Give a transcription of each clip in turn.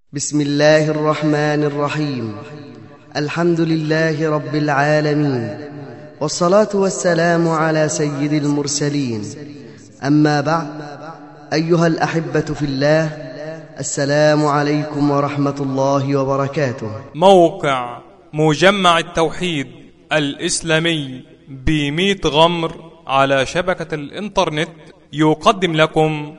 بسم الله الرحمن الرحيم الحمد لله رب العالمين والصلاة والسلام على سيد المرسلين أما بعد أيها الأحبة في الله السلام عليكم ورحمة الله وبركاته موقع مجمع التوحيد الإسلامي بميت غمر على شبكة الإنترنت يقدم لكم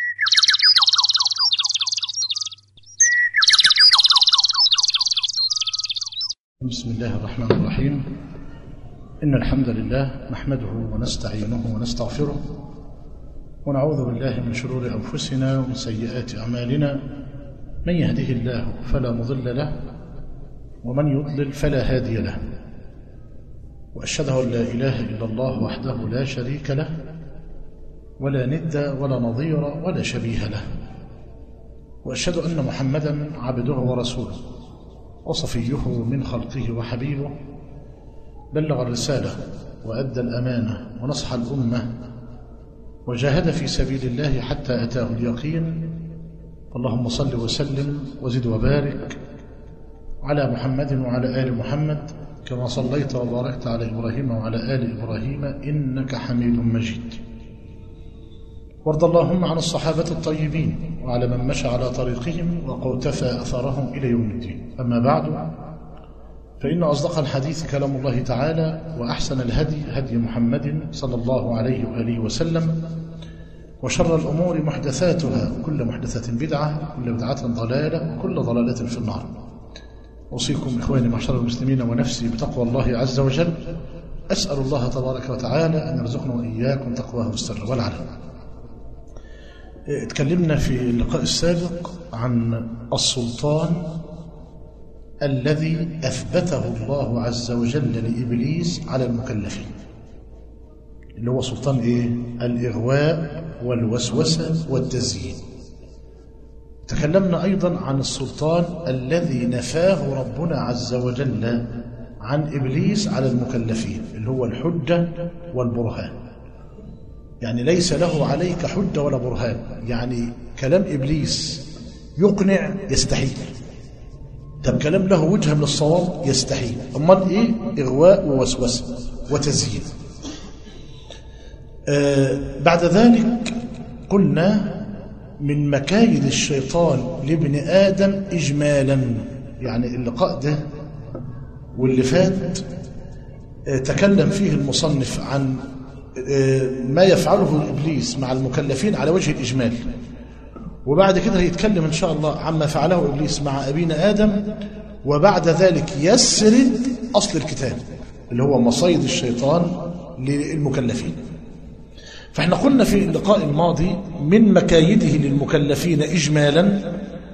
بسم الله الرحمن الرحيم إن الحمد لله نحمده ونستعينه ونستغفره ونعوذ بالله من شرور أنفسنا ومن سيئات أعمالنا من يهده الله فلا مضل له ومن يضلل فلا هادي له وأشهد أن لا إله إلا الله وحده لا شريك له ولا ند ولا نظير ولا شبيه له وأشهد أن محمدا عبده ورسوله وصفيه من خلقه وحبيبه بلغ الرسالة وأدى الأمانة ونصح الأمة وجاهد في سبيل الله حتى أتاه اليقين اللهم صل وسلم وزد وبارك على محمد وعلى آل محمد كما صليت وباركت على إبراهيم وعلى آل إبراهيم إنك حميد مجيد وارض اللهم عن الصحابة الطيبين وعلى من مشى على طريقهم وقوتفى أثرهم إلى يوم الدين أما بعد فإن أصدق الحديث كلام الله تعالى وأحسن الهدي هدي محمد صلى الله عليه وآله وسلم وشر الأمور محدثاتها وكل محدثة بدعة وكل بدعة ضلالة وكل ضلالة في النار أوصيكم إخواني معشر المسلمين ونفسي بتقوى الله عز وجل أسأل الله تبارك وتعالى أن يرزقنا وإياكم تقواه بالسر والعلن اتكلمنا في اللقاء السابق عن السلطان الذي أثبته الله عز وجل لإبليس على المكلفين اللي هو سلطان إيه؟ الإغواء والوسوسة والتزيين تكلمنا أيضا عن السلطان الذي نفاه ربنا عز وجل عن إبليس على المكلفين اللي هو الحجة والبرهان يعني ليس له عليك حجة ولا برهان يعني كلام إبليس يقنع يستحيل طب كلام له وجهة من الصواب يستحيل أمال إيه إغواء ووسوسة وتزيين آه بعد ذلك قلنا من مكايد الشيطان لابن آدم إجمالا يعني اللقاء ده واللي فات آه تكلم فيه المصنف عن ما يفعله إبليس مع المكلفين على وجه الإجمال وبعد كده هيتكلم إن شاء الله عما فعله إبليس مع أبينا آدم وبعد ذلك يسرد أصل الكتاب اللي هو مصايد الشيطان للمكلفين فاحنا قلنا في اللقاء الماضي من مكايده للمكلفين إجمالا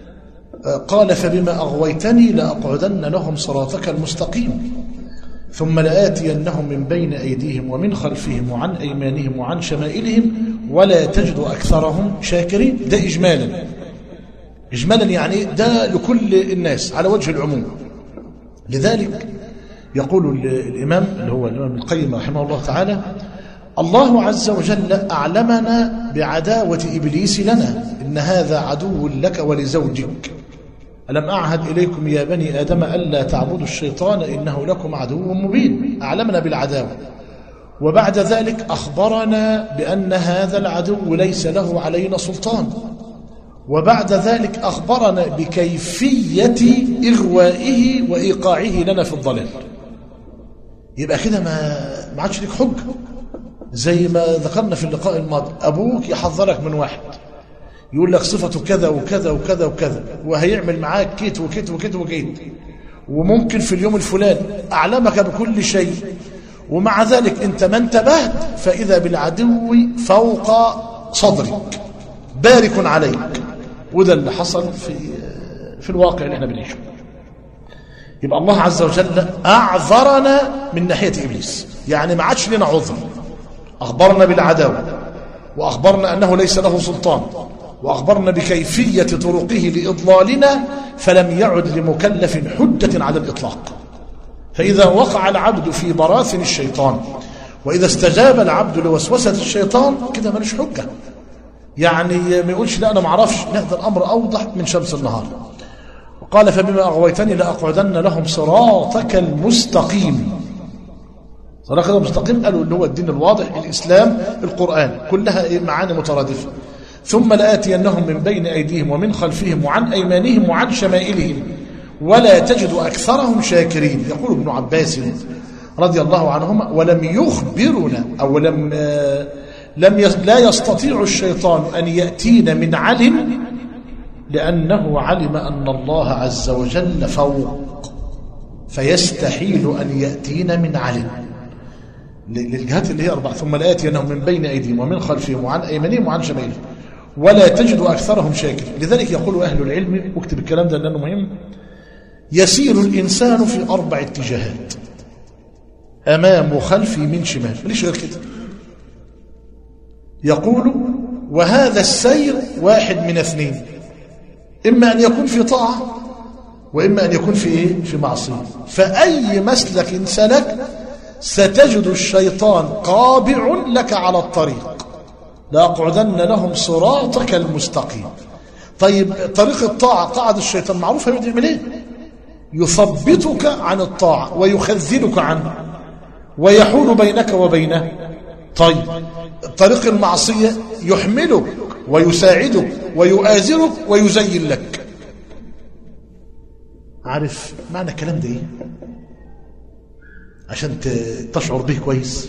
قال فبما أغويتني لأقعدن لهم صراطك المستقيم ثم لآتينهم من بين أيديهم ومن خلفهم وعن أيمانهم وعن شمائلهم ولا تجد أكثرهم شاكرين ده إجمالا إجمالا يعني ده لكل الناس على وجه العموم لذلك يقول الإمام اللي هو الإمام القيم رحمه الله تعالى الله عز وجل أعلمنا بعداوة إبليس لنا إن هذا عدو لك ولزوجك ألم أعهد إليكم يا بني آدم ألا تعبدوا الشيطان إنه لكم عدو مبين أعلمنا بالعداوة وبعد ذلك أخبرنا بأن هذا العدو ليس له علينا سلطان وبعد ذلك أخبرنا بكيفية إغوائه وإيقاعه لنا في الضلال يبقى كده ما ما عادش لك حجة زي ما ذكرنا في اللقاء الماضي أبوك يحذرك من واحد يقول لك صفته كذا وكذا وكذا وكذا وهيعمل معاك كيت وكيت وكيت وكيت وممكن في اليوم الفلاني أعلمك بكل شيء ومع ذلك أنت ما انتبهت فإذا بالعدو فوق صدرك بارك عليك وده اللي حصل في في الواقع اللي احنا بنعيشه يبقى الله عز وجل أعذرنا من ناحية إبليس يعني ما عادش لنا عذر أخبرنا بالعداوة وأخبرنا أنه ليس له سلطان وأخبرنا بكيفية طرقه لإضلالنا فلم يعد لمكلف حجة على الإطلاق فإذا وقع العبد في براثن الشيطان وإذا استجاب العبد لوسوسة الشيطان كده ملوش حجة يعني ما يقولش لا أنا ما اعرفش لا ده الأمر أوضح من شمس النهار قال فبما أغويتني لأقعدن لهم صراطك المستقيم صراطك المستقيم قالوا اللي هو الدين الواضح الإسلام القرآن كلها إيه؟ معاني مترادفة ثم لآتينهم من بين أيديهم ومن خلفهم وعن أيمانهم وعن شمائلهم ولا تجد أكثرهم شاكرين يقول ابن عباس رضي الله عنهما ولم يخبرنا أو لم آه، لم يس- لا يستطيع الشيطان أن يأتينا من علم لأنه علم أن الله عز وجل فوق فيستحيل أن يأتينا من علم ل- للجهات اللي هي أربعة ثم لآتينهم من بين أيديهم ومن خلفهم وعن أيمانهم وعن شمالهم ولا تجد أكثرهم شاكر لذلك يقول أهل العلم واكتب الكلام ده لأنه مهم يسير الإنسان في أربع اتجاهات أمام وخلفي من شمال ماليش غير كده يقول وهذا السير واحد من اثنين إما أن يكون في طاعة وإما أن يكون في إيه؟ في معصية فأي مسلك سلك ستجد الشيطان قابع لك على الطريق لأقعدن لهم صراطك المستقيم طيب طريق الطاعة قعد الشيطان معروف هيعمل ايه يثبتك عن الطاعة ويخذلك عنه ويحول بينك وبينه طيب طريق المعصية يحملك ويساعدك ويؤازرك ويزين لك عارف معنى الكلام ده ايه عشان ت- تشعر به كويس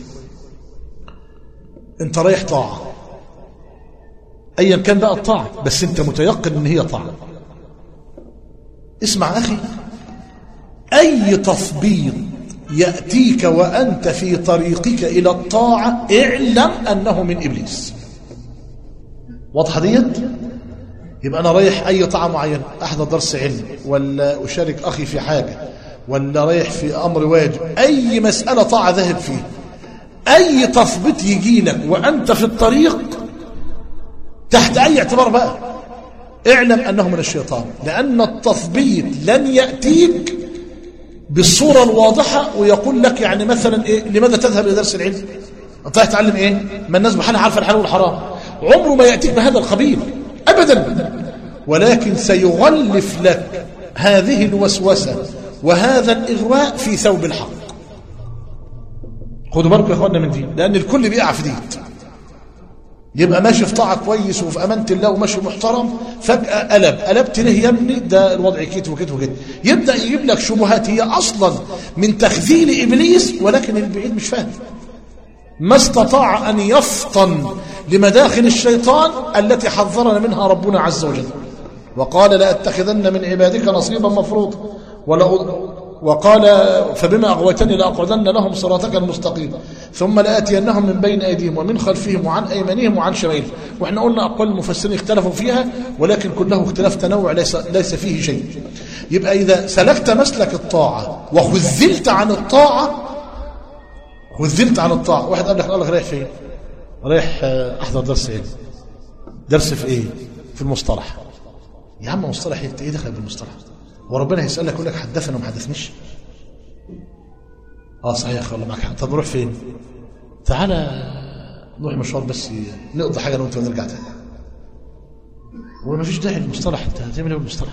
انت رايح طاعة ايا كان بقى الطاعة بس انت متيقن ان هي طاعة اسمع اخي اي تثبيط يأتيك وأنت في طريقك إلى الطاعة اعلم أنه من إبليس واضحة ديت يبقى أنا رايح أي طاعة معينة أحضر درس علم ولا أشارك أخي في حاجة ولا رايح في أمر واجب أي مسألة طاعة ذهب فيه أي تثبيت يجي لك وأنت في الطريق تحت أي اعتبار بقى اعلم أنه من الشيطان لأن التثبيت لن يأتيك بالصورة الواضحة ويقول لك يعني مثلا إيه لماذا تذهب إلى درس العلم أنت رايح تتعلم إيه ما الناس بحالها عارفة الحلال والحرام عمره ما يأتيك بهذا القبيل أبدا ولكن سيغلف لك هذه الوسوسة وهذا الإغواء في ثوب الحق خدوا بالكم يا اخوانا من دي لأن الكل بيقع في دي يبقى ماشي في طاعة كويس وفي أمانة الله وماشي محترم فجأة قلب قلبت ليه يا ابني ده الوضع كيت وكيت وكيت يبدأ يجيب لك شبهات هي أصلا من تخذيل إبليس ولكن البعيد مش فاهم ما استطاع أن يفطن لمداخل الشيطان التي حذرنا منها ربنا عز وجل وقال لأتخذن من عبادك نصيبا مفروضا ولا وقال فبما أغويتني لأقعدن لهم صراطك المستقيم ثم لآتينهم من بين أيديهم ومن خلفهم وعن أيمانهم وعن شمالهم وإحنا قلنا أقوال المفسرين اختلفوا فيها ولكن كله اختلاف تنوع ليس, ليس فيه شيء يبقى إذا سلكت مسلك الطاعة وخذلت عن الطاعة خذلت عن الطاعة واحد قال لك قال لك رايح فين رايح آه، أحضر درس إيه درس في إيه في المصطلح يا عم مصطلح إيه؟ انت ايه دخل بالمصطلح وربنا هيسألك يقول لك حدثنا وما حدثنيش اه صحيح والله معك حق طب نروح فين تعالى نروح مشوار بس نقضي حاجه انا وانت ونرجع تاني وما فيش داعي للمصطلح انت هتعمل ايه بالمصطلح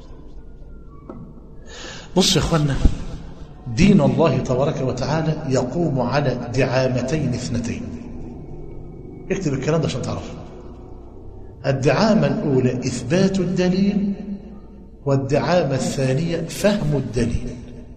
بص يا اخوانا دين الله تبارك وتعالى يقوم على دعامتين اثنتين اكتب الكلام ده عشان تعرف الدعامة الأولى إثبات الدليل والدعامة الثانية فهم الدليل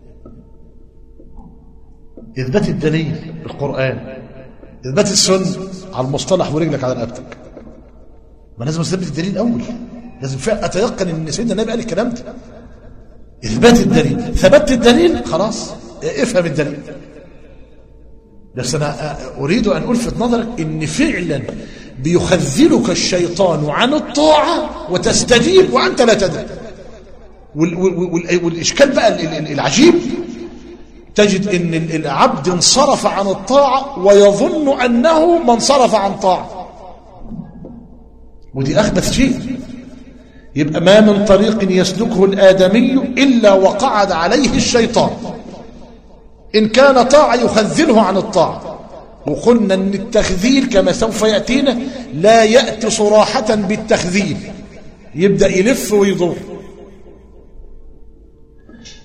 إثبات الدليل القرآن إثبات السنة على المصطلح ورجلك على رقبتك ما لازم أثبت الدليل الأول لازم فعلا أتيقن أن سيدنا النبي قال الكلام ده إثبات الدليل ثبت الدليل خلاص افهم الدليل بس أنا أريد أن ألفت نظرك أن فعلا بيخذلك الشيطان عن الطاعة وتستجيب وأنت لا تدري وال وال والإشكال بقى العجيب تجد أن العبد انصرف عن الطاعة ويظن أنه من انصرف عن طاعة ودي أخبث شيء يبقى ما من طريق يسلكه الآدمي إلا وقعد عليه الشيطان إن كان طاعة يخذله عن الطاعة وقلنا أن التخذيل كما سوف يأتينا لا يأتي صراحة بالتخذيل يبدأ يلف ويدور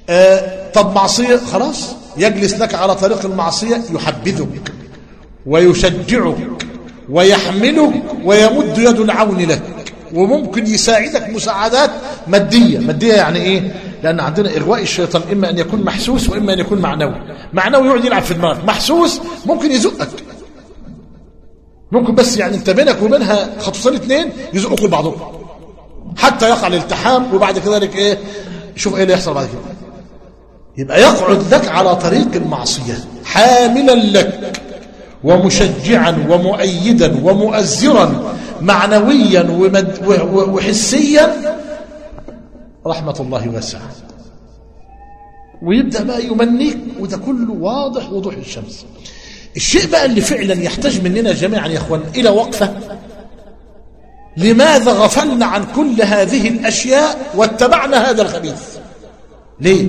آه طب معصية خلاص يجلس لك على طريق المعصية يحبذك ويشجعك ويحملك ويمد يد العون لك وممكن يساعدك مساعدات مادية مادية يعني ايه لأن عندنا إغواء الشيطان إما أن يكون محسوس وإما أن يكون معنوي معنوي يقعد يلعب في دماغك محسوس ممكن يزقك ممكن بس يعني انت بينك وبينها خطوتين اثنين يزقوا لبعضهم حتى يقع الالتحام وبعد كذلك ايه شوف ايه اللي يحصل بعد كده يبقى يقعد لك على طريق المعصية حاملا لك ومشجعا ومؤيدا ومؤزرا معنويا ومد وحسيا رحمة الله واسعة ويبدأ بقى يمنيك وده كله واضح وضوح الشمس الشيء بقى اللي فعلا يحتاج مننا جميعا يا اخوان إلى وقفة لماذا غفلنا عن كل هذه الأشياء واتبعنا هذا الخبيث ليه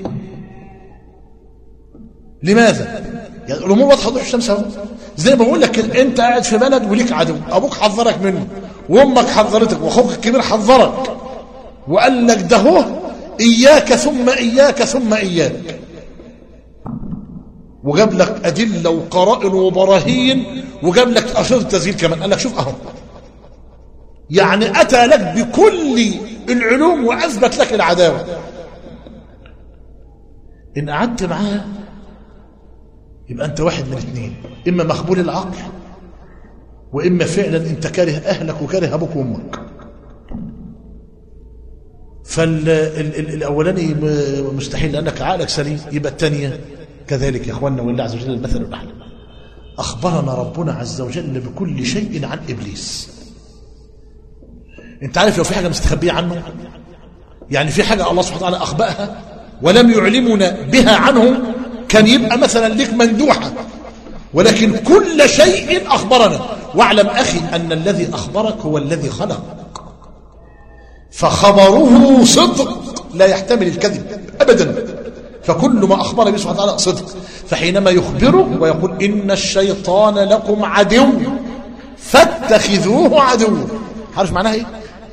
لماذا يعني الامور واضحه وضوح الشمس اهو زي ما بقول لك كده انت قاعد في بلد وليك عدو ابوك حذرك منه وامك حذرتك واخوك الكبير حذرك وقال لك ده هو اياك ثم اياك ثم اياك وجاب لك ادله وقرائن وبراهين وجاب لك اشرطه تسجيل كمان قال لك شوف اهو يعني اتى لك بكل العلوم واثبت لك العداوه ان قعدت معاه يبقى أنت واحد من اثنين إما مخبول العقل وإما فعلا أنت كاره أهلك وكاره أبوك وأمك فالأولاني مستحيل لأنك عقلك سليم يبقى الثانية كذلك يا أخوانا والله عز وجل المثل الأعلى أخبرنا ربنا عز وجل بكل شيء عن إبليس أنت عارف لو في حاجة مستخبية عنه يعني في حاجة الله سبحانه وتعالى أخبأها ولم يعلمنا بها عنه كان يبقى مثلا لك مندوحة ولكن كل شيء أخبرنا واعلم أخي أن الذي أخبرك هو الذي خلق فخبره صدق لا يحتمل الكذب أبدا فكل ما أخبر به سبحانه وتعالى صدق فحينما يخبره ويقول إن الشيطان لكم عدو فاتخذوه عدو عارف معناها ايه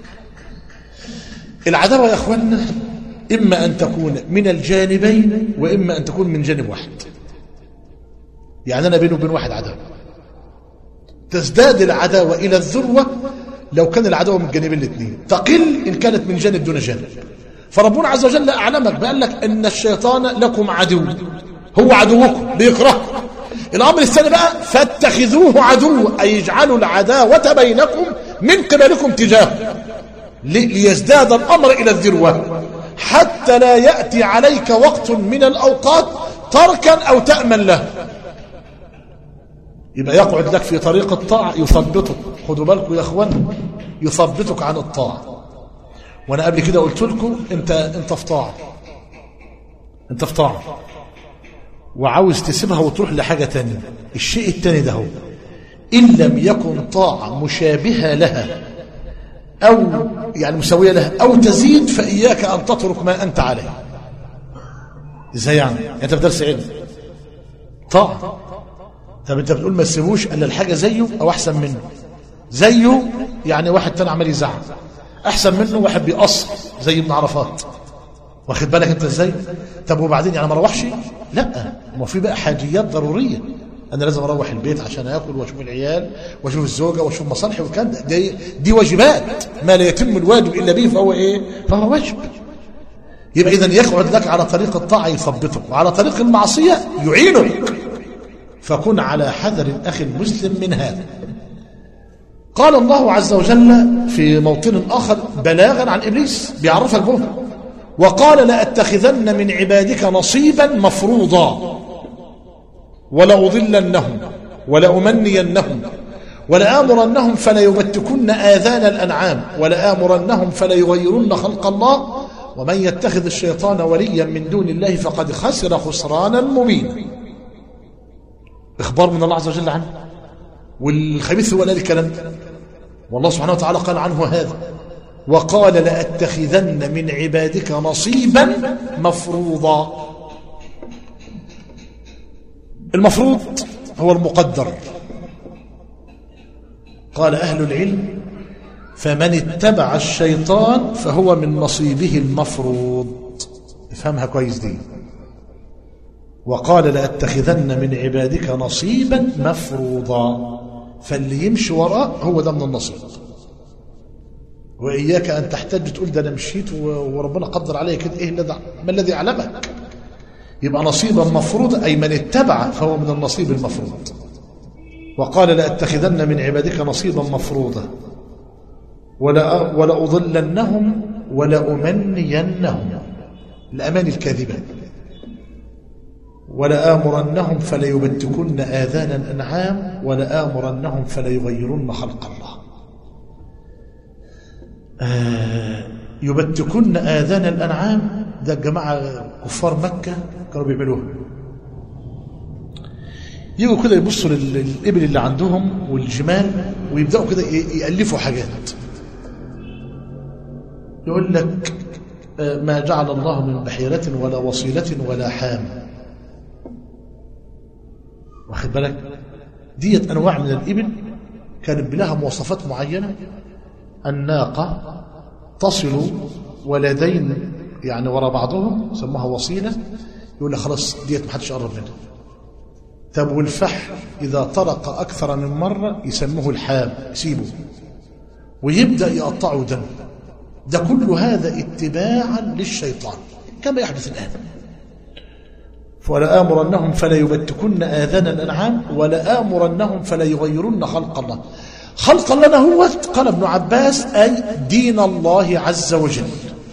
العداوة يا أخوانا إما أن تكون من الجانبين وإما أن تكون من جانب واحد يعني أنا بيني وبين واحد عداوة تزداد العداوة إلى الذروة لو كان العداوة من الجانبين الاثنين تقل إن كانت من جانب دون جانب فربنا عز وجل أعلمك بأن لك أن الشيطان لكم عدو هو عدوكم بيكرهكم الأمر الثاني بقى فاتخذوه عدو أي اجعلوا العداوة بينكم من قبلكم تجاهه ليزداد الأمر إلى الذروة حتى لا يأتي عليك وقت من الأوقات تركا أو تأمن له يبقى يقعد لك في طريق الطاعة يثبطك خدوا بالكم يا اخوان يثبطك عن الطاعة وانا قبل كده قلت لكم انت انت في طاعة انت في طاعة وعاوز تسيبها وتروح لحاجة تانية الشيء التاني ده هو إن لم يكن طاعة مشابهة لها أو يعني مسوية لها أو تزيد فإياك أن تترك ما أنت عليه إزاي يعني؟ يعني أنت بدرس علم طاعة طب أنت بتقول ما تسيبوش إلا الحاجة زيه أو أحسن منه زيه يعني واحد تاني عمال يزعل أحسن منه واحد بيقصر زي ابن عرفات واخد بالك أنت إزاي؟ طب وبعدين يعني ما روحش؟ لا ما في بقى حاجيات ضرورية انا لازم اروح البيت عشان اكل واشوف العيال واشوف الزوجه واشوف مصالحي والكلام ده دي, دي واجبات ما لا يتم الواجب الا به فهو ايه فهو واجب يبقى اذا يقعد لك على طريق الطاعه يثبطك وعلى طريق المعصيه يعينك فكن على حذر الاخ المسلم من هذا قال الله عز وجل في موطن اخر بلاغا عن ابليس بيعرفك به وقال لاتخذن من عبادك نصيبا مفروضا ولأضلنهم ولأمنينهم ولآمرنهم فليبتكن آذان الأنعام ولآمرنهم فليغيرن خلق الله ومن يتخذ الشيطان وليا من دون الله فقد خسر خسرانا مبينا إخبار من الله عز وجل عنه والخبيث هو الكلام والله سبحانه وتعالى قال عنه هذا وقال لأتخذن من عبادك نصيبا مفروضا المفروض هو المقدر قال أهل العلم فمن اتبع الشيطان فهو من نصيبه المفروض افهمها كويس دي وقال لأتخذن من عبادك نصيبا مفروضا فاللي يمشي وراه هو ده من النصيب وإياك أن تحتج تقول ده أنا مشيت وربنا قدر عليا كده إيه الذي ما الذي أعلمك يبقى نصيبا مفروضا أي من اتبع فهو من النصيب المفروض وقال لأتخذن من عبادك نصيبا مفروضا ولا ولأضلنهم ولأمنينهم الأمان الكاذبة ولآمرنهم فليبتكن آذان الأنعام ولآمرنهم فليغيرن خلق الله آه يبتكن آذان الأنعام ده الجماعة كفار مكة كانوا بيعملوها يجوا كده يبصوا للإبل اللي عندهم والجمال ويبدأوا كده يألفوا حاجات يقول لك ما جعل الله من بحيرة ولا وصيلة ولا حام واخد بالك ديت أنواع من الإبل كانت بلها مواصفات معينة الناقة تصل ولدين يعني ورا بعضهم سموها وصيلة يقول لك خلاص ديت ما حدش قرب منها طب والفحل إذا طرق أكثر من مرة يسموه الحام يسيبه ويبدأ يقطعه دم ده كل هذا اتباعا للشيطان كما يحدث الآن ولآمرنهم فلا يبتكن آذان الأنعام ولآمرنهم فلا يغيرن خلق الله خلق الله هو قال ابن عباس أي دين الله عز وجل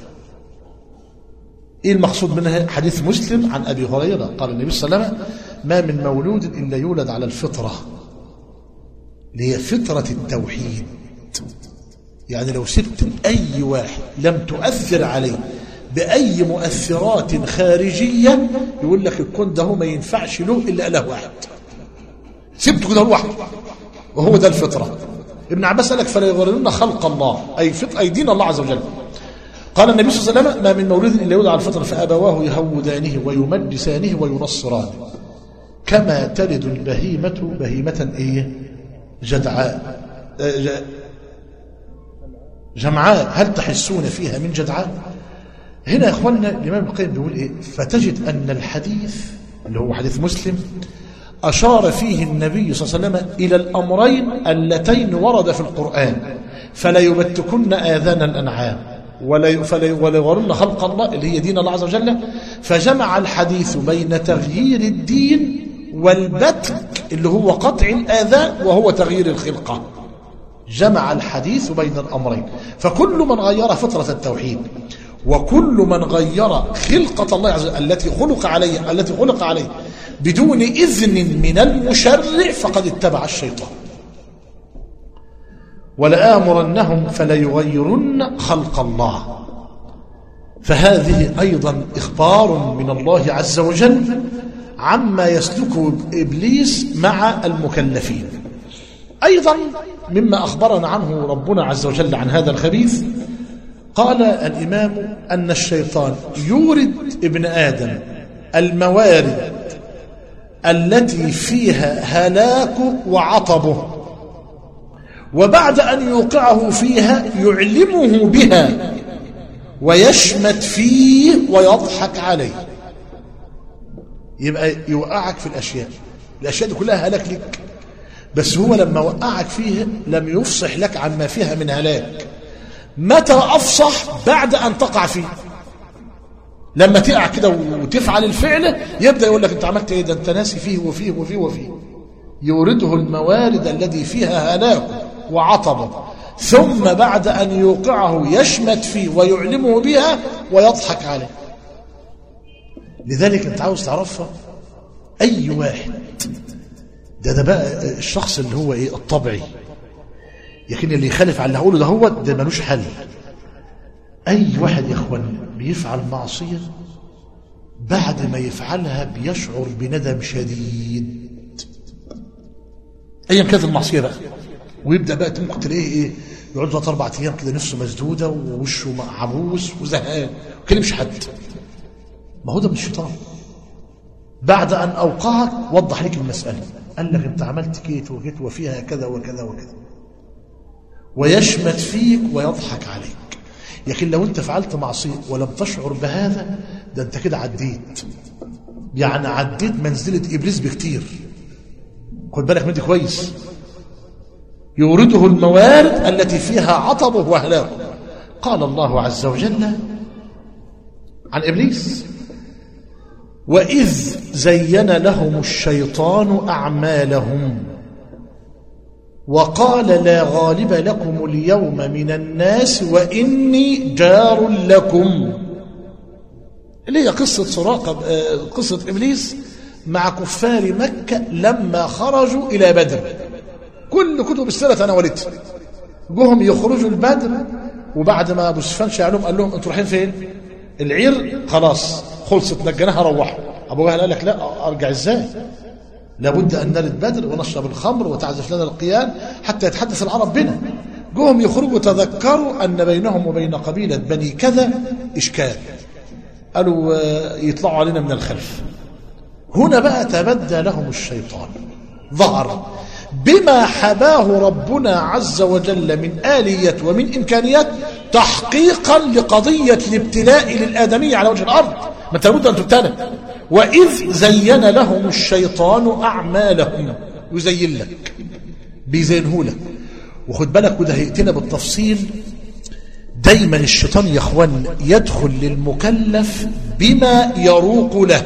إيه المقصود منها حديث مسلم عن أبي هريرة قال النبي صلى الله عليه وسلم ما من مولود إلا يولد على الفطرة اللي هي فطرة التوحيد يعني لو سبت أي واحد لم تؤثر عليه بأي مؤثرات خارجية يقول لك الكون ده ما ينفعش له إلا إله واحد سبته كده لوحده وهو ده الفطرة ابن عباس قال لك فلا يغررن خلق الله أي, فط... أي دين الله عز وجل قال النبي صلى الله عليه وسلم ما من مولود إلا يولد على الفطرة فأبواه يهودانه ويمجسانه وينصرانه كما تلد البهيمة بهيمة إيه جدعاء جمعاء هل تحسون فيها من جدعاء هنا يا اخواننا الامام ابن القيم بيقول ايه فتجد ان الحديث اللي هو حديث مسلم اشار فيه النبي صلى الله عليه وسلم الى الامرين اللتين ورد في القران فلا يبتكن اذان الانعام ولا فلا ولا خلق الله اللي هي دين الله عز وجل فجمع الحديث بين تغيير الدين والبتك اللي هو قطع الاذان وهو تغيير الخلقه جمع الحديث بين الامرين فكل من غير فطره التوحيد وكل من غير خلقة الله عز وجل التي خلق عليه التي خلق عليه بدون إذن من المشرع فقد اتبع الشيطان ولآمرنهم فليغيرن خلق الله فهذه أيضا إخبار من الله عز وجل عما يسلكه إبليس مع المكلفين أيضا مما أخبرنا عنه ربنا عز وجل عن هذا الخبيث قال الإمام أن الشيطان يورد ابن آدم الموارد التي فيها هلاكه وعطبه وبعد أن يوقعه فيها يعلمه بها ويشمت فيه ويضحك عليه يبقى يوقعك في الأشياء الأشياء دي كلها هلاك لك بس هو لما وقعك فيها لم يفصح لك عما فيها من هلاك متى أفصح بعد أن تقع فيه لما تقع كده وتفعل الفعل يبدأ يقول لك انت عملت ايه ده انت ناسي فيه وفيه وفيه وفيه يورده الموارد الذي فيها هلاك وعطبه ثم بعد أن يوقعه يشمت فيه ويعلمه بها ويضحك عليه لذلك انت عاوز تعرفها أي واحد ده ده بقى الشخص اللي هو ايه الطبيعي لكن اللي يخالف على اللي هقوله ده هو ده ملوش حل أي واحد يا إخوان بيفعل معصية بعد ما يفعلها بيشعر بندم شديد أيا كانت المعصية بقى ويبدأ بقى ممكن تلاقيه إيه يقعد ثلاث أربع أيام كده نفسه مسدودة ووشه عبوس وزهقان ما يكلمش حد ما هو ده من الشيطان بعد أن أوقعك وضح لك المسألة قال لك أنت عملت كيت وكيت وفيها كذا وكذا وكذا ويشمت فيك ويضحك عليك لكن لو انت فعلت معصية ولم تشعر بهذا ده انت كده عديت يعني عديت منزلة إبليس بكتير خد بالك من دي كويس يورده الموارد التي فيها عطبه وهلاكه قال الله عز وجل عن إبليس وإذ زين لهم الشيطان أعمالهم وقال لا غالب لكم اليوم من الناس وإني جار لكم اللي هي قصة سراقة آه، قصة إبليس مع كفار مكة لما خرجوا إلى بدر كل كتب السيرة تناولتها جوهم يخرجوا البدر وبعد ما ابو سفيان شعلهم قال لهم انتوا رايحين فين العير خلاص خلصت نجيناها روحوا ابو جهل قال لك لا ارجع ازاي لابد ان نرد بدر ونشرب الخمر وتعزف لنا القيان حتى يتحدث العرب بنا جوهم يخرجوا تذكروا ان بينهم وبين قبيله بني كذا اشكال قالوا آه، يطلعوا علينا من الخلف هنا بقى تبدى لهم الشيطان ظهر بما حباه ربنا عز وجل من آلية ومن إمكانيات تحقيقا لقضية الابتلاء للآدمية على وجه الأرض ما انت لابد أن تبتلى وإذ زين لهم الشيطان أعمالهم يزين لك بيزينه لك وخد بالك وده هيأتينا بالتفصيل دايما الشيطان يا اخوان يدخل للمكلف بما يروق له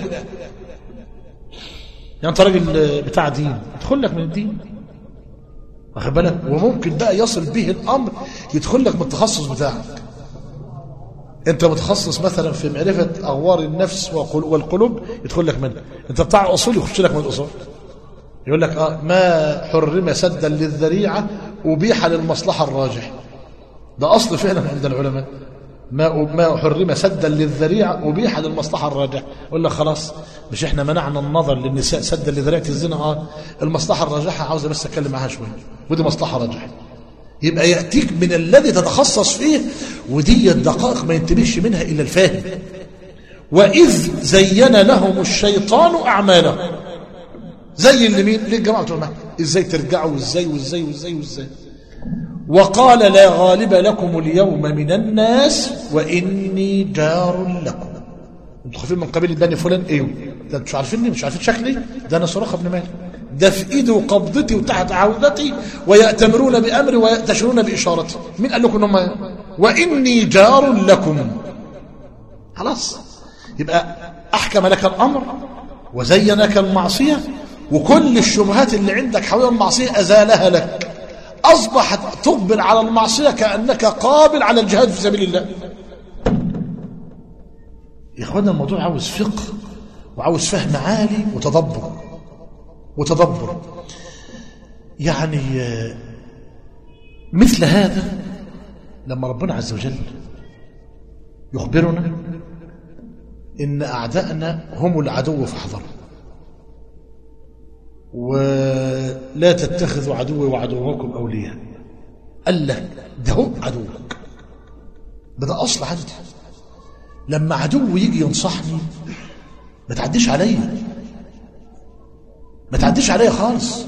يعني انت راجل بتاع دين يدخل لك من الدين واخد بالك وممكن بقى يصل به الامر يدخل لك من التخصص بتاعك انت متخصص مثلا في معرفه اغوار النفس وقل- والقلوب يدخل لك منها انت بتاع اصول يخش لك من الاصول يقول لك اه ما حرم سدا للذريعه ابيح للمصلحه الراجح ده اصل فعلا عند العلماء ما ما حرم سدا للذريعه ابيح للمصلحه الراجحه يقول لك خلاص مش احنا منعنا النظر للنساء سدا لذريعه الزنا اه المصلحه الراجحه عاوز بس اتكلم معاها شويه ودي مصلحه راجحه يبقى ياتيك من الذي تتخصص فيه ودي الدقائق ما ينتبهش منها الا الفاهم واذ زين لهم الشيطان اعمالهم زي اللي مين ليه الجماعه بتوع المهد؟ ازاي ترجعوا وازاي وازاي وازاي وازاي وقال لا غالب لكم اليوم من الناس واني جار لكم انتوا خايفين من قبيله بني فلان ايوه ده انتوا مش عارفيني مش عارفين شكلي ده انا صراخه بن مالك ده في ايدي وقبضتي وتحت عودتي ويأتمرون بامري ويأتشرون باشارتي مين قال لكم ان هم واني جار لكم خلاص يبقى احكم لك الامر وزين لك المعصيه وكل الشبهات اللي عندك حول المعصيه ازالها لك اصبحت تقبل على المعصيه كانك قابل على الجهاد في سبيل الله يا اخوانا الموضوع عاوز فقه وعاوز فهم عالي وتدبر وتدبر يعني آه، مثل هذا لما ربنا عز وجل يخبرنا ان اعدائنا هم العدو فاحذروا ولا تتخذوا عدوي وعدوكم اولياء قال لك ده هو عدوك ده, ده اصل عندي لما عدو يجي ينصحني ما تعديش عليا ما تعديش عليا خالص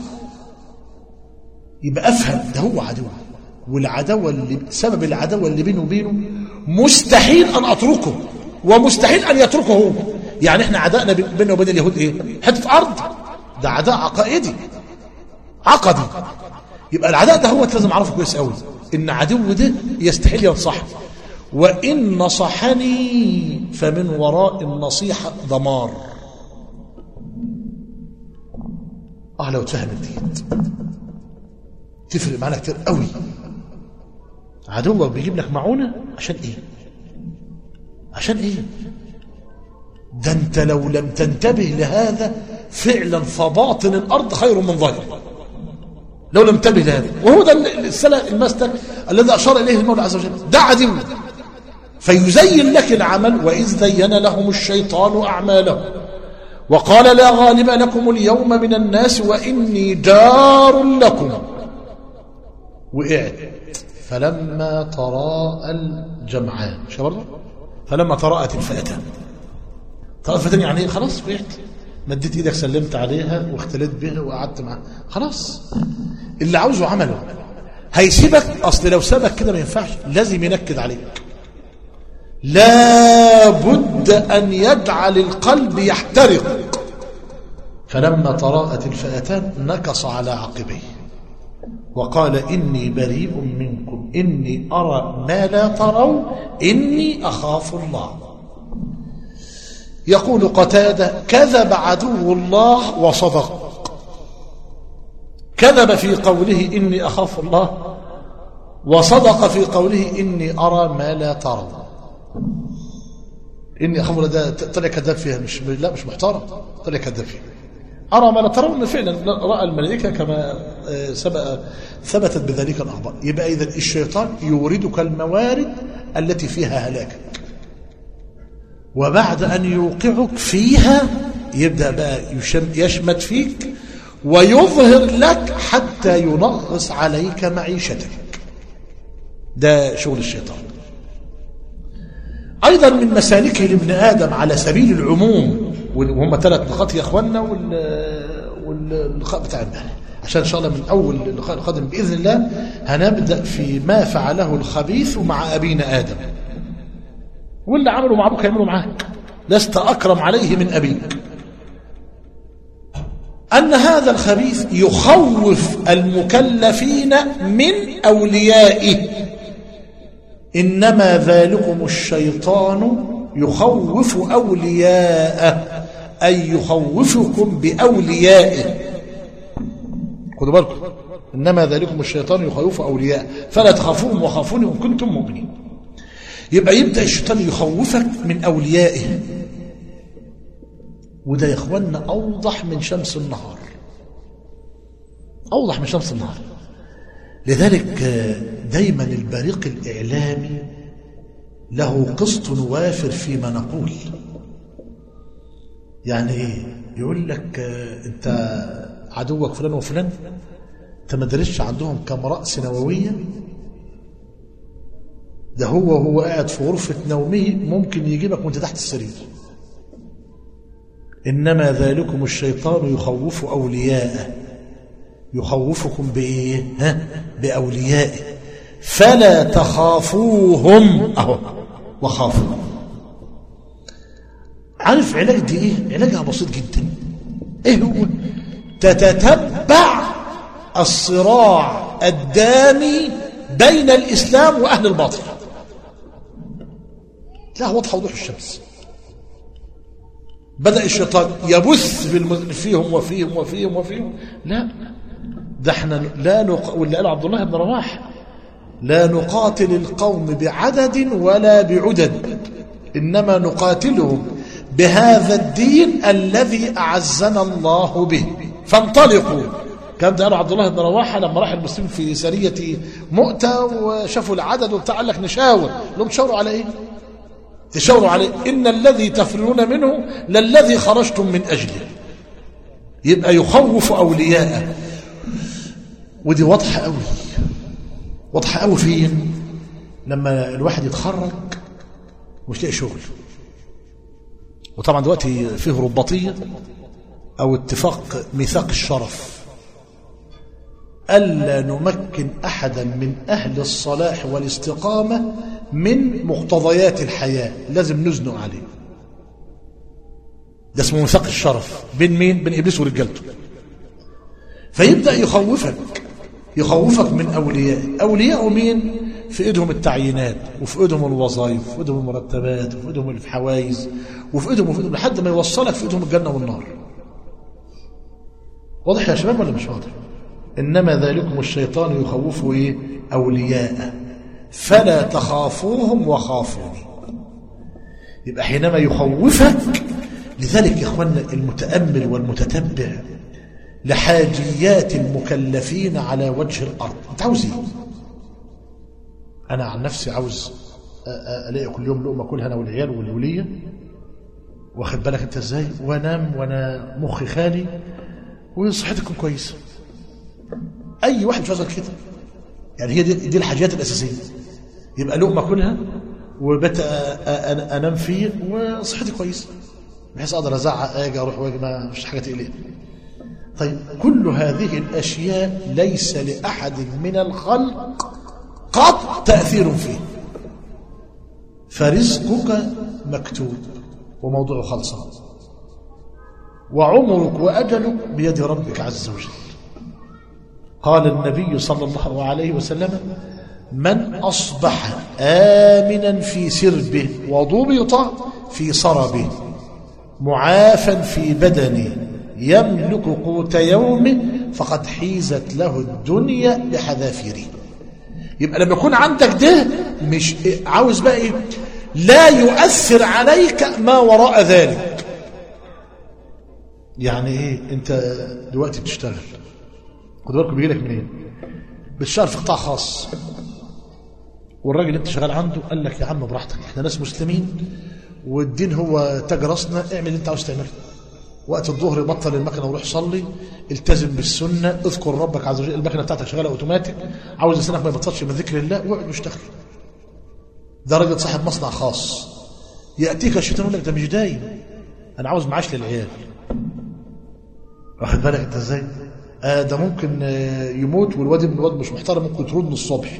يبقى افهم ده هو عدو والعداوه اللي سبب العداوه اللي بينه وبينه مستحيل ان اتركه ومستحيل ان يتركه هو يعني احنا عدائنا بيننا وبين اليهود ايه حته ارض ده عداء عقائدي عقدي يبقى العداء ده هو لازم اعرفه كويس قوي ان عدو ده يستحيل ينصحني وان نصحني فمن وراء النصيحه دمار اه لو اتفهم ديت تفرق معانا كتير قوي عدوك بيجيب لك معونه عشان ايه عشان ايه ده انت لو لم تنتبه لهذا فعلا فباطن الارض خير من ظاهره لو لم تنتبه لهذا وهو ده السلف المسلك الذي اشار اليه المولى عز وجل ده عدو فيزين لك العمل واذ زين لهم الشيطان اعمالهم وقال لا غالب لكم اليوم من الناس واني جار لكم وقعت فلما تراءى الجمعان مش برضه فلما تراءت الفئتان تراءت الفئتان يعني ايه خلاص وقعت مديت ايدك سلمت عليها واختليت بها وقعدت معاها خلاص اللي عاوزه عمله هيسيبك اصل لو سابك كده ما ينفعش لازم ينكد عليك لا بد أن يجعل القلب يحترق فلما تراءت الفئتان نكص على عقبيه وقال إني بريء منكم إني أرى ما لا تروا إني أخاف الله يقول قتادة كذب عدو الله وصدق كذب في قوله إني أخاف الله وصدق في قوله إني أرى ما لا تروا إني أخاف الله ده طلع كذاب فيها مش لا مش محترم طلع كذاب فيها أرى ما لا ترون فعلا رأى الملائكة كما سبق ثبتت بذلك الأخبار يبقى إذا الشيطان يوردك الموارد التي فيها هلاكك وبعد أن يوقعك فيها يبدأ بقى يشمت فيك ويظهر لك حتى ينغص عليك معيشتك ده شغل الشيطان أيضا من مسالكه لابن آدم على سبيل العموم وهم ثلاث نقاط يا اخوانا واللقاء بتاع امبارح عشان ان شاء الله من اول اللقاء القادم باذن الله هنبدا في ما فعله الخبيث مع ابينا ادم واللي عمله مع ابوك يعمله معاك لست اكرم عليه من ابيك ان هذا الخبيث يخوف المكلفين من اوليائه انما ذلكم الشيطان يخوف اولياءه أي يخوفكم بأوليائه خدوا بالكم إنما ذلكم الشيطان يخوف أولياء فلا تخافوهم وخافوني إن كنتم مؤمنين يبقى يبدأ الشيطان يخوفك من أوليائه وده يا إخواننا أوضح من شمس النهار أوضح من شمس النهار لذلك دايما البريق الإعلامي له قسط وافر فيما نقول يعني ايه يقول لك انت عدوك فلان وفلان انت ما درسش عندهم كم رأس نووية ده هو هو قاعد في غرفة نومه ممكن يجيبك وانت تحت السرير إنما ذلكم الشيطان يخوف أولياءه يخوفكم بإيه ها بأوليائه فلا تخافوهم أهو وخافوا عارف علاج دي ايه علاجها بسيط جدا ايه هو تتتبع الصراع الدامي بين الاسلام واهل الباطل لا واضحه وضوح الشمس بدا الشيطان يبث فيهم وفيهم وفيهم وفيهم لا ده احنا لا نق... واللي قال عبد الله بن رواح لا نقاتل القوم بعدد ولا بعدد انما نقاتلهم بهذا الدين الذي أعزنا الله به فانطلقوا كان ده قال عبد الله بن رواحه لما راح المسلمين في سريه مؤتة وشافوا العدد وبتاع قال لك نشاور لهم تشاوروا على ايه؟ تشاوروا على إيه؟ ان الذي تفرون منه للذي خرجتم من اجله يبقى يخوف اولياءه ودي واضحه قوي واضحه قوي فين؟ لما الواحد يتخرج ومش لاقي شغل وطبعا دلوقتي فيه رباطية أو اتفاق ميثاق الشرف ألا نمكن أحدا من أهل الصلاح والاستقامة من مقتضيات الحياة لازم نزنق عليه ده اسمه ميثاق الشرف بين مين؟ بين إبليس ورجالته فيبدأ يخوفك يخوفك من أولياء أولياء مين؟ في ايدهم التعيينات وفي ايدهم الوظائف وفي ايدهم المرتبات وفي ايدهم الحوائز وفي ايدهم وفي ايدهم لحد ما يوصلك في ايدهم الجنه والنار واضح يا شباب ولا مش واضح انما ذلكم الشيطان يخوف ايه اولياءه فلا تخافوهم وخافوني يبقى حينما يخوفك لذلك يا اخوانا المتامل والمتتبع لحاجيات المكلفين على وجه الارض انت عاوز ايه أنا عن نفسي عاوز ألاقي كل يوم لقمة كلها أنا والعيال والولية واخد بالك أنت إزاي وأنام وأنا مخي خالي وصحتي تكون كويسة أي واحد مش عاوز كده يعني هي دي, دي الحاجات الأساسية يبقى لقمة كلها وبت أنام فيه وصحتي كويسة بحيث أقدر أزعق أجي أروح واجي ما فيش حاجة تقلقني طيب كل هذه الأشياء ليس لأحد من الخلق قط تأثير فيه فرزقك مكتوب وموضوع خلصان وعمرك وأجلك بيد ربك عز وجل قال النبي صلى الله عليه وسلم من أصبح آمنا في سربه وضبط في صربه معافا في بدنه يملك قوت يومه فقد حيزت له الدنيا بحذافيره يبقى لما يكون عندك ده مش عاوز بقى ايه لا يؤثر عليك ما وراء ذلك يعني ايه انت دلوقتي بتشتغل خد بالكم بيجي لك منين بتشتغل في قطاع خاص والراجل اللي انت شغال عنده قال لك يا عم براحتك احنا ناس مسلمين والدين هو تاج راسنا اعمل اللي انت عاوز تعمله وقت الظهر بطل المكنه وروح صلي التزم بالسنه اذكر ربك عز وجل المكنه بتاعتك شغاله اوتوماتيك عاوز لسانك ما يبطلش من ذكر الله واقعد واشتغل ده راجل صاحب مصنع خاص ياتيك الشيطان يقول لك ده مش دايم انا عاوز معاش للعيال واخد بالك انت ازاي آه ده ممكن آه يموت والواد ابن الواد مش محترم ممكن يطرد من الصبح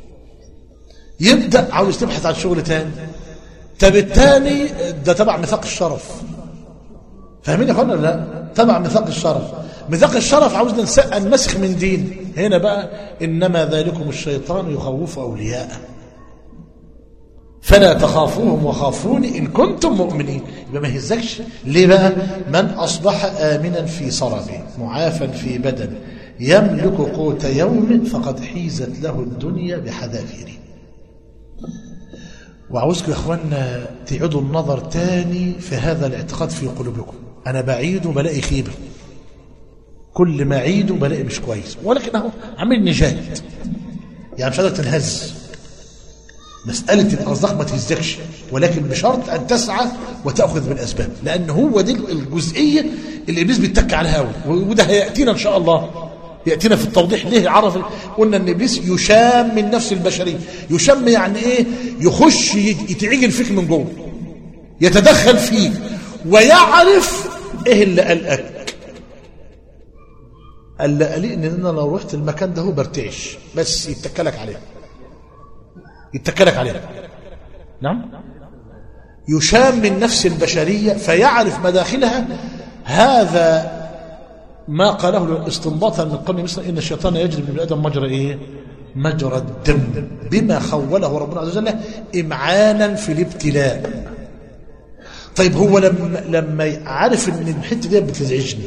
يبدا عاوز تبحث عن شغل تاني طب التاني ده تبع ميثاق الشرف فاهمين يا اخوانا لا تبع ميثاق الشرف ميثاق الشرف عاوزنا ننسخ من دين هنا بقى انما ذلكم الشيطان يخوف اولياءه فلا تخافوهم وخافوني ان كنتم مؤمنين يبقى ما يهزكش ليه بقى من اصبح امنا في صربه معافا في بدنه يملك قوت يوم فقد حيزت له الدنيا بحذافيره وعاوزكم يا اخوانا تعيدوا النظر تاني في هذا الاعتقاد في قلوبكم انا بعيد وبلاقي خيبه كل ما اعيده بلاقي مش كويس ولكن اهو عامل نجاة يعني مش قادر تنهز مسألة الأرزاق ما تهزكش ولكن بشرط أن تسعى وتأخذ بالأسباب لأن هو دي الجزئية اللي إبليس بيتك على الهاوي وده هيأتينا إن شاء الله يأتينا في التوضيح ليه عرف قلنا أن إبليس يشام من نفس البشرية يشام يعني إيه يخش يتعجل فيك من جوه يتدخل فيك ويعرف إيه اللي قلقك اللي قلقني إن أنا لو رحت المكان ده هو برتعش بس يتكلك عليه يتكلك عليه نعم يشام من نفس البشرية فيعرف مداخلها هذا ما قاله استنباطا من قول مثل إن الشيطان يجري من آدم مجرى إيه مجرى الدم بما خوله ربنا عز وجل إمعانا في الابتلاء طيب هو لما لما عارف ان الحته دي بتزعجني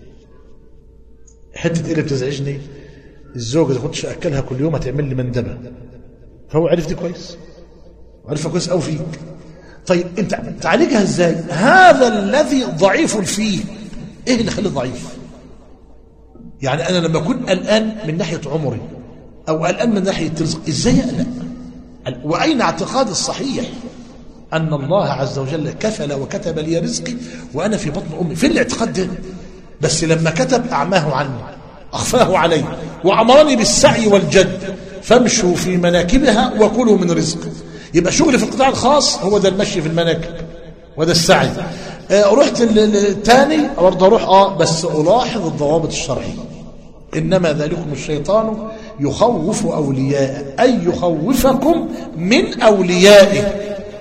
حته ايه اللي بتزعجني الزوجه اذا كنتش اكلها كل يوم هتعمل لي مندبه فهو عرف دي كويس عرفها كويس قوي فيك طيب انت تعالجها ازاي هذا الذي ضعيف فيه ايه اللي خليه ضعيف يعني انا لما اكون قلقان من ناحيه عمري او قلقان من ناحيه رزق ازاي اقلق واين اعتقادي الصحيح ان الله عز وجل كفل وكتب لي رزقي وانا في بطن امي فين الاعتقاد ده بس لما كتب اعماه عني اخفاه علي وامرني بالسعي والجد فامشوا في مناكبها وكلوا من رزق يبقى شغلي في القطاع الخاص هو ده المشي في المناكب وده السعي آه رحت الثاني برضه اروح اه بس الاحظ الضوابط الشرعيه انما ذلكم الشيطان يخوف اولياءه اي يخوفكم من اوليائه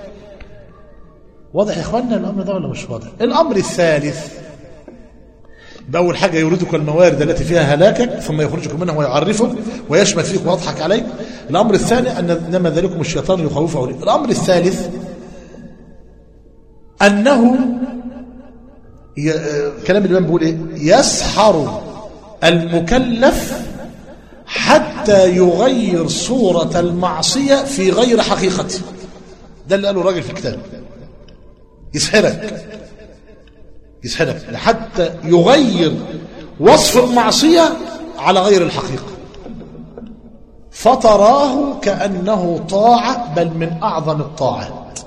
واضح يا اخواننا الامر ده ولا مش واضح الامر الثالث بأول حاجة يريدك الموارد التي فيها هلاكك ثم يخرجك منها ويعرفك ويشمت فيك ويضحك عليك الأمر الثاني أن إنما ذلكم الشيطان يخوف أولياء الأمر الثالث أنه ي... كلام الإمام بيقول إيه يسحر المكلف حتى يغير صورة المعصية في غير حقيقته ده اللي قاله الراجل في الكتاب يسحرك يسحرك حتى يغير وصف المعصية على غير الحقيقة فتراه كأنه طاعة بل من أعظم الطاعات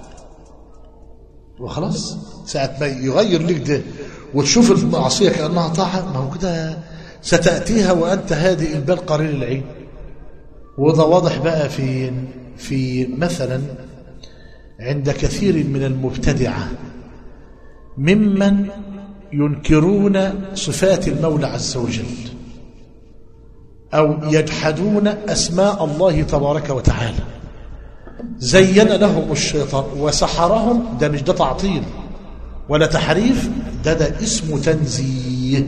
وخلاص ساعة ما يغير لك ده وتشوف المعصية كأنها طاعة ما هو كده ستأتيها وأنت هادئ البال قرير العين وده واضح بقى في في مثلا عند كثير من المبتدعه ممن ينكرون صفات المولى عز وجل أو يجحدون أسماء الله تبارك وتعالى زين لهم الشيطان وسحرهم ده مش ده تعطيل ولا تحريف ده ده اسمه تنزيه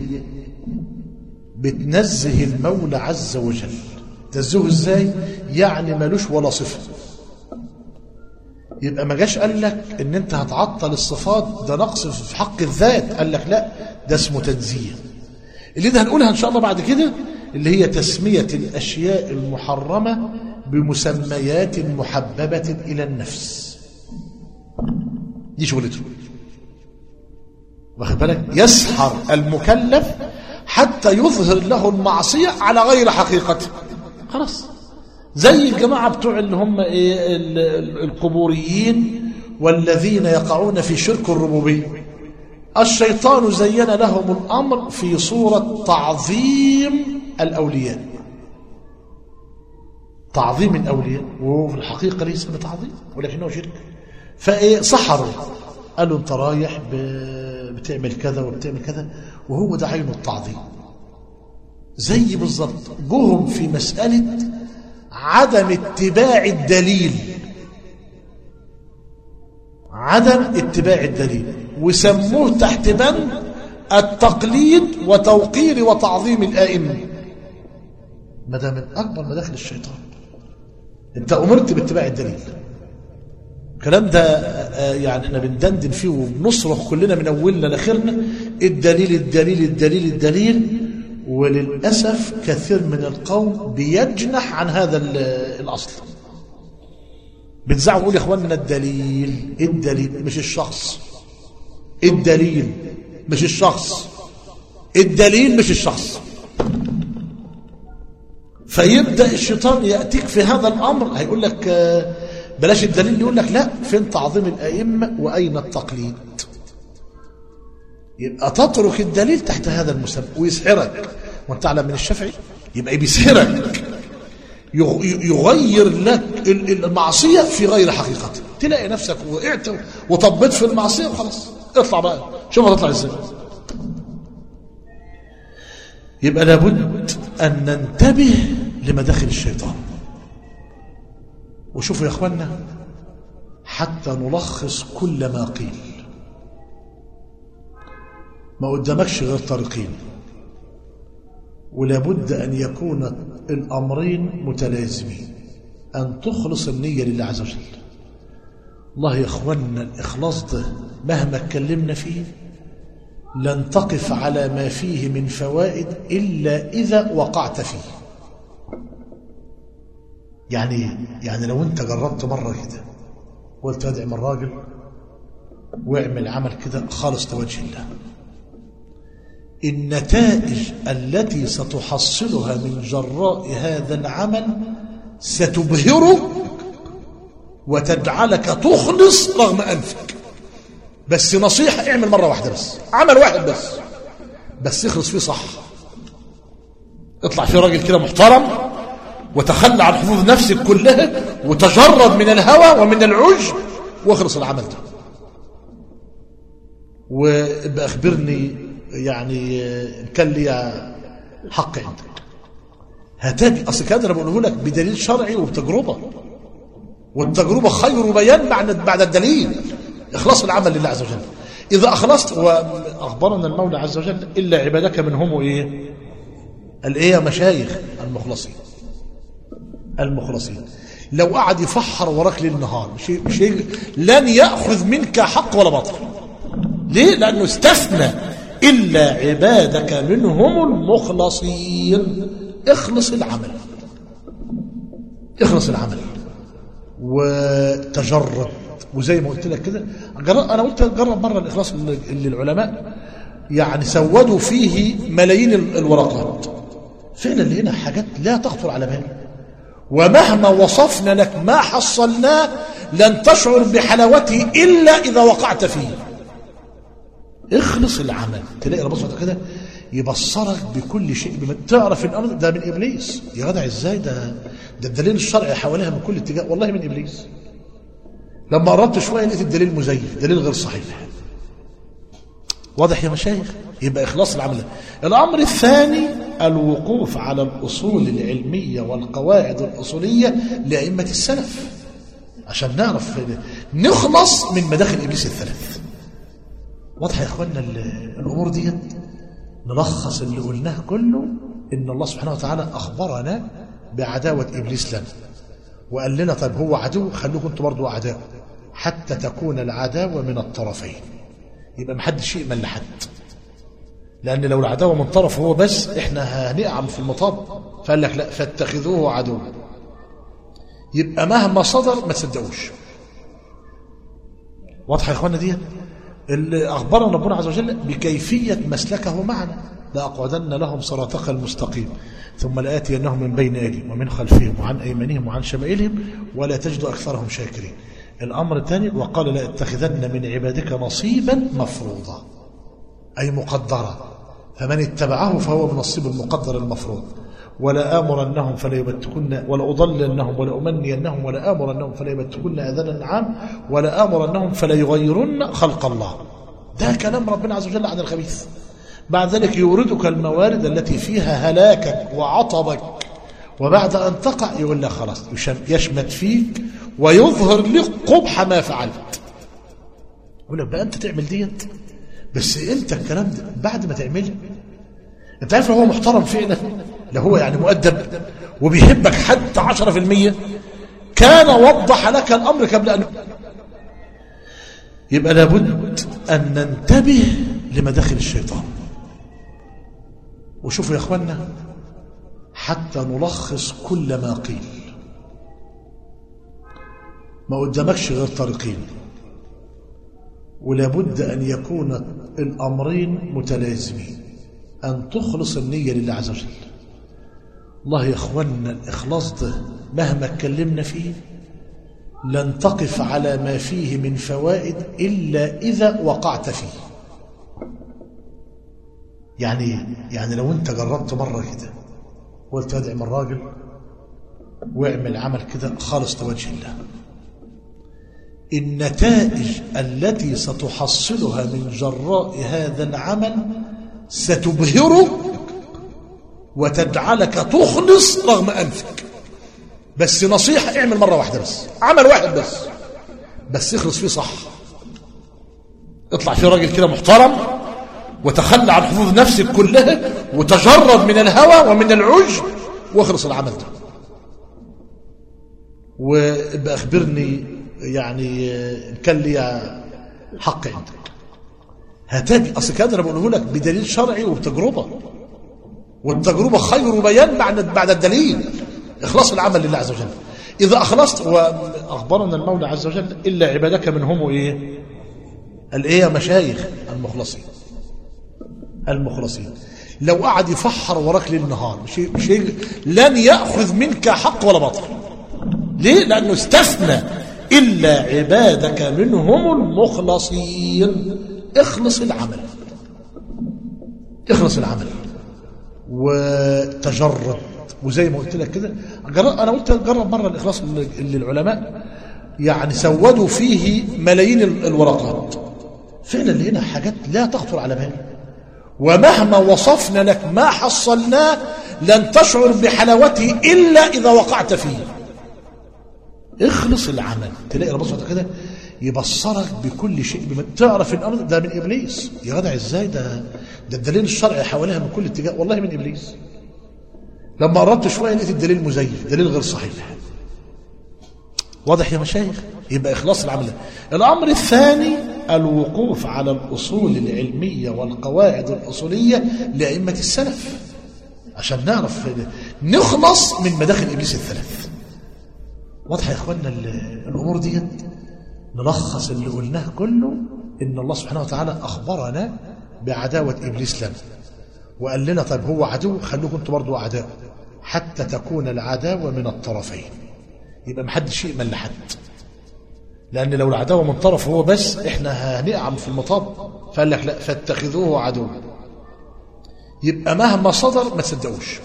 بتنزه المولى عز وجل تنزهه ازاي يعني ملوش ولا صفه يبقى ما جاش قال لك ان انت هتعطل الصفات ده نقص في حق الذات قال لك لا ده اسمه تنزيه اللي ده هنقولها ان شاء الله بعد كده اللي هي تسمية الاشياء المحرمة بمسميات محببة الى النفس دي شغلته واخد بالك يسحر المكلف حتى يظهر له المعصية على غير حقيقته خلاص زي الجماعة بتوع اللي هم إيه ال- ال- القبوريين والذين يقعون في شرك الربوبية الشيطان زين لهم الأمر في صورة تعظيم الأولياء تعظيم الأولياء وهو في الحقيقة ليس بتعظيم ولكنه شرك فإيه سحروا قالوا انت رايح ب- بتعمل كذا وبتعمل كذا وهو ده عين التعظيم زي بالظبط جهم في مسألة عدم اتباع الدليل عدم اتباع الدليل وسموه تحت بند التقليد وتوقير وتعظيم الآئمة ما ده من أكبر مداخل الشيطان أنت أمرت باتباع الدليل الكلام ده آه، يعني احنا بندندن فيه وبنصرخ كلنا من اولنا لاخرنا الدليل الدليل الدليل الدليل وللاسف كثير من القوم بيجنح عن هذا ال- الاصل بتزعوا يقول يا اخواننا الدليل الدليل مش الشخص الدليل مش الشخص الدليل مش الشخص فيبدا الشيطان ياتيك في هذا الامر هيقول لك آه، بلاش الدليل يقول لك لا فين تعظيم الائمه واين التقليد يبقى تترك الدليل تحت هذا المسمى ويسحرك وانت اعلم من الشافعي يبقى بيسحرك يغ- يغير لك ال- المعصيه في غير حقيقتها تلاقي نفسك وقعت وطبيت في المعصيه وخلاص اطلع بقى شوف هتطلع ازاي يبقى لابد ان ننتبه لمداخل الشيطان وشوفوا يا اخوانا حتى نلخص كل ما قيل ما قدامكش غير طريقين ولابد أن يكون الأمرين متلازمين أن تخلص النية لله عز وجل الله يا أخوانا الإخلاص ده مهما اتكلمنا فيه لن تقف على ما فيه من فوائد إلا إذا وقعت فيه يعني يعني لو أنت جربت مرة كده قلت ادعم الراجل واعمل عمل كده خالص لوجه الله النتائج التي ستحصلها من جراء هذا العمل ستبهرك وتجعلك تخلص رغم أنفك بس نصيحة اعمل مرة واحدة بس عمل واحد بس بس اخلص فيه صح اطلع فيه راجل كده محترم وتخلى عن حظوظ نفسك كلها وتجرد من الهوى ومن العجب واخلص العمل ده وابقى اخبرني يعني إن كان لي حق عندك هتجي اصل كان انا بقوله لك بدليل شرعي وبتجربه والتجربه خير بيان بعد بعد الدليل اخلاص العمل لله عز وجل اذا اخلصت واخبرنا المولى عز وجل الا عبادك منهم ايه الايه يا مشايخ المخلصين المخلصين لو قعد يفحر وراك ليل نهار مش مش لن ياخذ منك حق ولا باطل ليه لانه استثنى الا عبادك منهم المخلصين اخلص العمل اخلص العمل وتجرد وزي ما قلت لك كده جرب انا قلت جرب مره الاخلاص اللي اللي العلماء يعني سودوا فيه ملايين ال- الورقات فعلا لقينا حاجات لا تخطر على بال ومهما وصفنا لك ما حصلناه لن تشعر بحلاوته الا اذا وقعت فيه اخلص العمل تلاقي ربنا كده يبصرك بكل شيء بما تعرف الامر ده من ابليس يا جدع ازاي ده ده الدليل الشرعي حواليها من كل اتجاه والله من ابليس لما قربت شويه لقيت الدليل مزيف دليل غير صحيح واضح يا مشايخ يبقى اخلاص العمل ده. الامر الثاني الوقوف على الاصول العلميه والقواعد الاصوليه لائمه السلف عشان نعرف نخلص من مداخل إبليس الثلاث واضح يا إخواننا ال- الأمور ديت نلخص اللي قلناه كله إن الله سبحانه وتعالى أخبرنا بعداوة إبليس لنا وقال لنا طيب هو عدو خلوكم انتوا برضه أعداء حتى تكون العداوة من الطرفين يبقى محدش يأمن لحد لأن لو العداوة من طرف هو بس احنا هنقعم في المطاب فقال لك لا فاتخذوه عدوا يبقى مهما صدر ما تصدقوش واضحة يا اخوانا دي اللي أخبرنا ربنا عز وجل بكيفية مسلكه معنا لأقعدن لهم صراطك المستقيم ثم لآتينهم من بين أيديهم ومن خلفهم وعن أيمانهم وعن شمائلهم ولا تجد أكثرهم شاكرين الأمر الثاني وقال لأتخذن من عبادك نصيبا مفروضا أي مقدرا فمن اتبعه فهو بنصيب المقدر المفروض ولا آمرنهم فلا يبتكن ولا أضلنهم ولا أمنينهم ولا آمرنهم فلا يبتكن أذان النعام ولا آمرنهم فلا يغيرن خلق الله ده كلام ربنا عز وجل عن الخبيث بعد ذلك يوردك الموارد التي فيها هلاكك وعطبك وبعد أن تقع يقول لك خلاص يشم- يشمت فيك ويظهر لك قبح ما فعلت يقول لك بقى أنت تعمل ديت بس أنت الكلام ده بعد ما تعمله أنت عارف لو هو محترم فعلا لو هو يعني مؤدب وبيحبك حتى عشرة في المية كان وضح لك الأمر قبل أن يبقى لابد أن ننتبه لمداخل الشيطان وشوفوا يا أخوانا حتى نلخص كل ما قيل ما قدامكش غير طريقين ولابد أن يكون الأمرين متلازمين أن تخلص النية لله عز وجل الله يا أخوانا الإخلاص ده مهما اتكلمنا فيه لن تقف على ما فيه من فوائد إلا إذا وقعت فيه يعني يعني لو أنت جربت مرة كده قلت ادعم الراجل واعمل عمل كده خالص لوجه الله النتائج التي ستحصلها من جراء هذا العمل ستبهرك وتجعلك تخلص رغم أنفك بس نصيحة اعمل مرة واحدة بس عمل واحد بس بس اخلص فيه صح اطلع فيه راجل كده محترم وتخلى عن حظوظ نفسك كلها وتجرد من الهوى ومن العجب واخلص العمل ده وابقى اخبرني يعني إن كان لي حق عندك هتجي اصل كده انا بقوله لك بدليل شرعي وبتجربه والتجربه خير بيان بعد بعد الدليل اخلاص العمل لله عز وجل اذا اخلصت واخبرنا المولى عز وجل الا عبادك منهم ايه الايه يا مشايخ المخلصين المخلصين لو قعد يفحر وراك ليل نهار مش مش لن ياخذ منك حق ولا باطل ليه لانه استثنى الا عبادك منهم المخلصين اخلص العمل اخلص العمل وتجرد وزي ما قلت لك كده جرب انا قلت جرب مره الاخلاص اللي اللي العلماء يعني سودوا فيه ملايين ال- الورقات فعلا لقينا حاجات لا تخطر على بال ومهما وصفنا لك ما حصلناه لن تشعر بحلاوته الا اذا وقعت فيه اخلص العمل تلاقي ربنا سبحانه وتعالى كده يبصرك بكل شيء بما تعرف الامر ده من ابليس يا جدع ازاي ده ده الدليل الشرعي حواليها من كل اتجاه والله من ابليس لما قربت شويه لقيت الدليل مزيف دليل غير صحيح واضح يا مشايخ يبقى اخلاص العمل ده. الامر الثاني الوقوف على الاصول العلميه والقواعد الاصوليه لائمه السلف عشان نعرف نخلص من مداخل ابليس الثلاث واضح يا اخوانا ال- الامور دي نلخص اللي قلناه كله ان الله سبحانه وتعالى اخبرنا بعداوه ابليس لنا وقال لنا طيب هو عدو خلوكم انتوا برضه اعداء حتى تكون العداوه من الطرفين يبقى محدش يأمن لحد لان لو العداوه من طرف هو بس احنا هنقعم في المطاب فقال لك لا فاتخذوه عدوا يبقى مهما صدر ما تصدقوش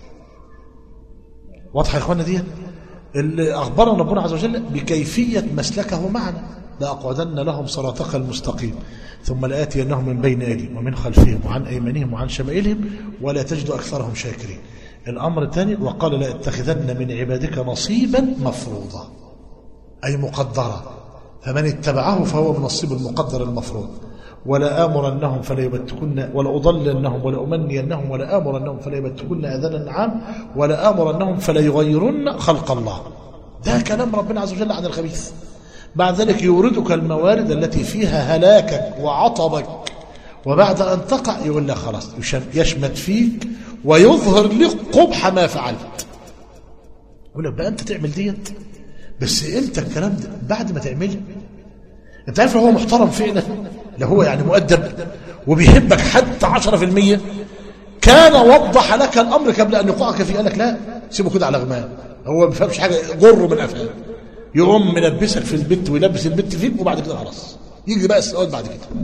واضحه يا اخوانا دي اللي اخبرنا ربنا عز وجل بكيفيه مسلكه معنا لاقعدن لهم صراطك المستقيم ثم لاتينهم من بين ايديهم ومن خلفهم وعن ايمانهم وعن شمائلهم ولا تجد اكثرهم شاكرين الامر الثاني وقال لاتخذن من عبادك نصيبا مفروضا أي مقدرة فمن اتبعه فهو بنصيب المقدر المفروض ولا آمرنهم فلا يبتكن ولا أضلنهم ولا أمنينهم ولا آمرنهم فلا يبتكن أذان النعام ولا آمرنهم فلا يغيرن خلق الله ده كلام ربنا عز وجل عن الخبيث بعد ذلك يوردك الموارد التي فيها هلاكك وعطبك وبعد أن تقع يقول لك خلاص يشمت فيك ويظهر لك قبح ما فعلت يقول لك بقى أنت تعمل ديت بس امتى الكلام ده بعد ما تعمله انت عارف لو هو محترم فعلا لو هو يعني مؤدب وبيحبك حتى 10% كان وضح لك الامر قبل ان يقعك فيه قال لك لا سيبه كده على غمام هو ما بيفهمش حاجه جره من قفاه يقوم ملبسك في البيت ويلبس البيت فيك وبعد كده خلاص يجي بقى السؤال بعد كده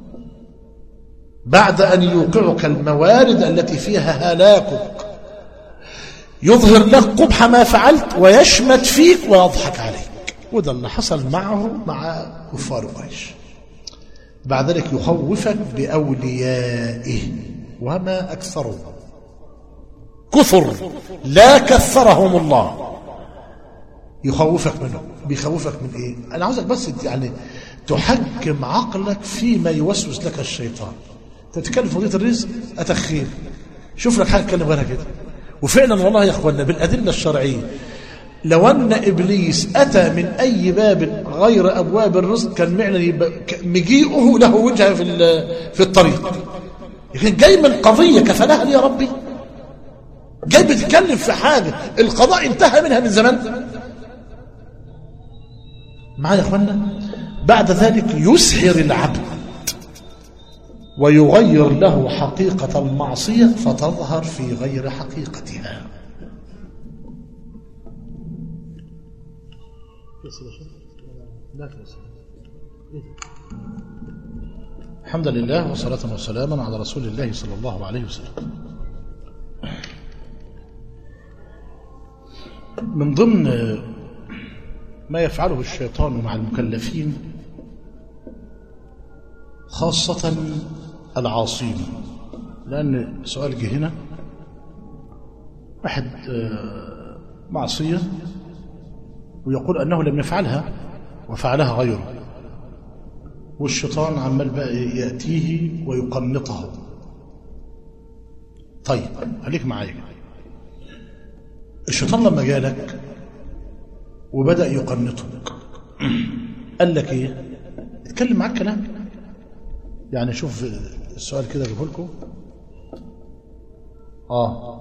بعد ان يوقعك الموارد التي فيها هلاكك يظهر لك قبح ما فعلت ويشمت فيك ويضحك عليك وده اللي حصل معه مع كفار قريش بعد ذلك يخوفك بأوليائه وما أكثرهم كثر لا كثرهم الله يخوفك منه بيخوفك من ايه انا عاوزك بس يعني تحكم عقلك فيما يوسوس لك الشيطان تتكلم في قضيه الرزق اتخير شوف لك حاجه تتكلم غيرها كده وفعلا والله يا اخوانا بالادله الشرعيه لو ان ابليس اتى من اي باب غير ابواب الرزق كان معنى مجيئه له وجهه في في الطريق لكن جاي من قضيه كفلها لي يا ربي جاي بتتكلم في حاجه القضاء انتهى منها من زمان معايا يا اخوانا بعد ذلك يسحر العبد ويغير له حقيقة المعصية فتظهر في غير حقيقتها الحمد لله وصلاة وسلاما على رسول الله صلى الله عليه وسلم من ضمن ما يفعله الشيطان مع المكلفين خاصة العاصين لأن سؤال جه هنا واحد معصية ويقول أنه لم يفعلها وفعلها غيره والشيطان عمال بقى يأتيه ويقنطه طيب خليك معايا الشيطان لما جالك وبدأ يقنطك قال لك ايه اتكلم معاك كلام يعني شوف السؤال كده اجيبه لكم اه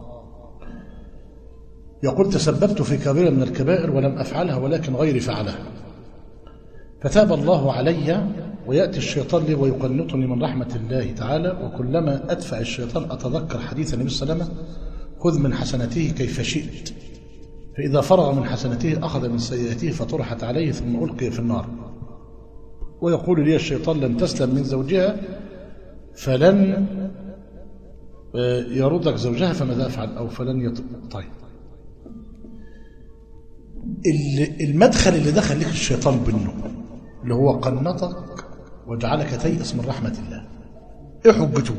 يقول تسببت في كبيرة من الكبائر ولم أفعلها ولكن غيري فعلها فتاب الله علي ويأتي الشيطان لي ويقنطني من رحمة الله تعالى وكلما أدفع الشيطان أتذكر حديث النبي صلى الله عليه وسلم خذ من حسنته كيف شئت فإذا فرغ من حسنته أخذ من سيئته فطرحت عليه ثم ألقي في النار ويقول لي الشيطان لن تسلم من زوجها فلن يردك زوجها فماذا أفعل أو فلن يط... طيب المدخل اللي دخل لك الشيطان منه اللي هو قنطك وجعلك تيأس من رحمة الله ايه حجته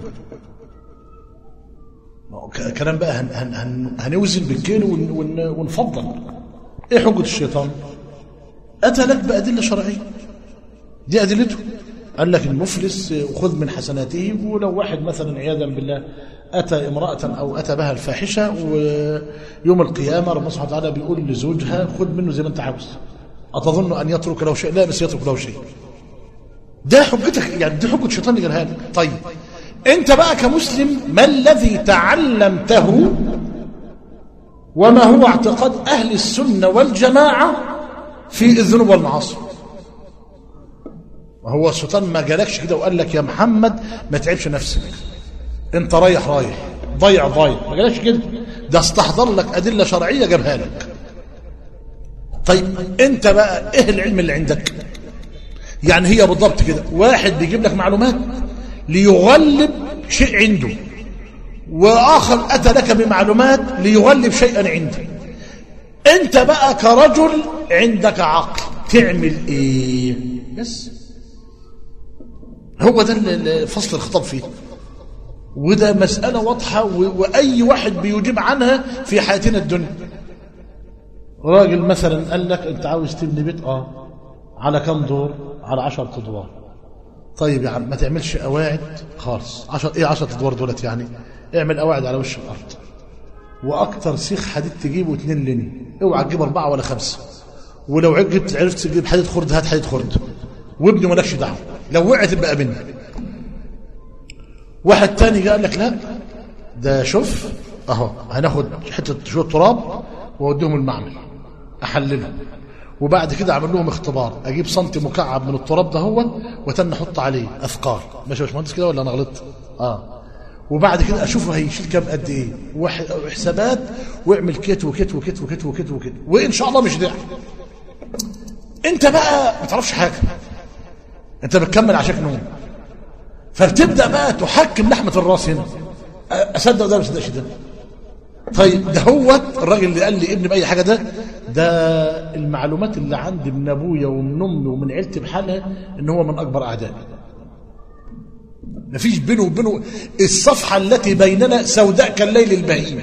كلام بقى هن هن هن هنوزن بالكيلو ون ون ونفضل ايه حجة الشيطان اتى لك بأدلة شرعية دي أدلته قال لك المفلس وخذ من حسناته ولو واحد مثلا عياذا بالله أتى امرأة أو أتى بها الفاحشة ويوم القيامة ربنا سبحانه وتعالى بيقول لزوجها خذ منه زي ما أنت عاوز أتظن أن يترك له شيء لا بس يترك له شيء ده حجتك يعني دي حجة الشيطان اللي قالها لك طيب أنت بقى كمسلم ما الذي تعلمته وما هو اعتقاد أهل السنة والجماعة في الذنوب والمعاصي وهو الشيطان ما جالكش كده وقال لك يا محمد ما تعبش نفسك انت رايح رايح ضيع ضايع ما جالكش كده ده استحضر لك أدلة شرعية جابها لك طيب انت بقى ايه العلم اللي عندك يعني هي بالضبط كده واحد بيجيب لك معلومات ليغلب شيء عنده واخر اتى لك بمعلومات ليغلب شيئا عنده انت بقى كرجل عندك عقل تعمل ايه بس هو ده فصل الخطاب فيه وده مسألة واضحة وأي واحد بيجيب عنها في حياتنا الدنيا راجل مثلا قال لك انت عاوز تبني بيت اه على كم دور على 10 ادوار طيب يا عم ما تعملش قواعد خالص 10 ايه 10 ادوار دولت يعني اعمل قواعد على وش الارض واكتر سيخ حديد تجيبه اتنين ليني اوعى تجيب اربعه ولا خمسه ولو جبت عرفت تجيب حديد خرد هات حديد خرد وابني مالكش دعوه لو وقعت بقى بني واحد تاني قال لك لا ده شوف اهو هناخد حته شويه تراب واوديهم المعمل احللهم وبعد كده اعمل لهم اختبار اجيب سنتي مكعب من التراب ده هو وتن احط عليه اثقال ماشي يا باشمهندس كده ولا انا غلطت اه وبعد كده اشوفه هيشيل كام قد ايه وح- وحسابات واعمل كت وكت وكت وكت وكت وكت وان شاء الله مش داعي انت بقى ما تعرفش حاجه انت بتكمل عشان نوم فبتبدا بقى تحكم لحمه الراس هنا اصدق ده ما اصدقش ده طيب ده هو الراجل اللي قال لي ابني باي حاجه ده ده المعلومات اللي عندي من ابويا ومن امي ومن عيلتي بحالها ان هو من اكبر اعدائي مفيش بينه وبينه الصفحه التي بيننا سوداء كالليل البهيم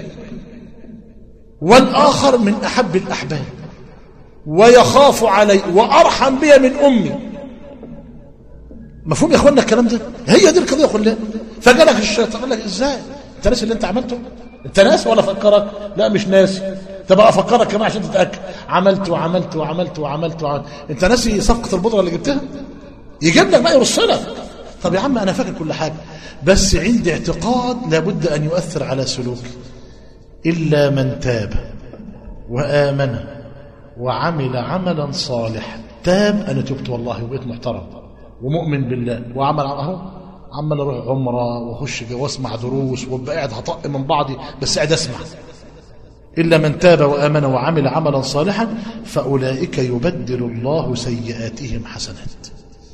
والاخر من احب الاحباب ويخاف علي وارحم بي من امي مفهوم يا اخوانا الكلام ده هي دي القضيه كلها فجالك الشيطان قال لك ازاي انت ناسي اللي انت عملته انت ناسي ولا فكرك لا مش ناسي طب افكرك كمان عشان تتاكد عملت وعملت وعملت وعملت وعملت انت ناسي صفقه البودره اللي جبتها يجيب لك بقى يرص لك طب يا عم انا فاكر كل حاجه بس عندي اعتقاد لابد ان يؤثر على سلوكي الا من تاب وامن وعمل عملا صالحا تاب انا تبت والله وبقيت محترم ومؤمن بالله وعمل اهو عمال اروح عمره واخش جوا واسمع دروس وابقى قاعد هطق من بعضي بس قاعد اسمع الا من تاب وامن وعمل عملا صالحا فاولئك يبدل الله سيئاتهم حسنات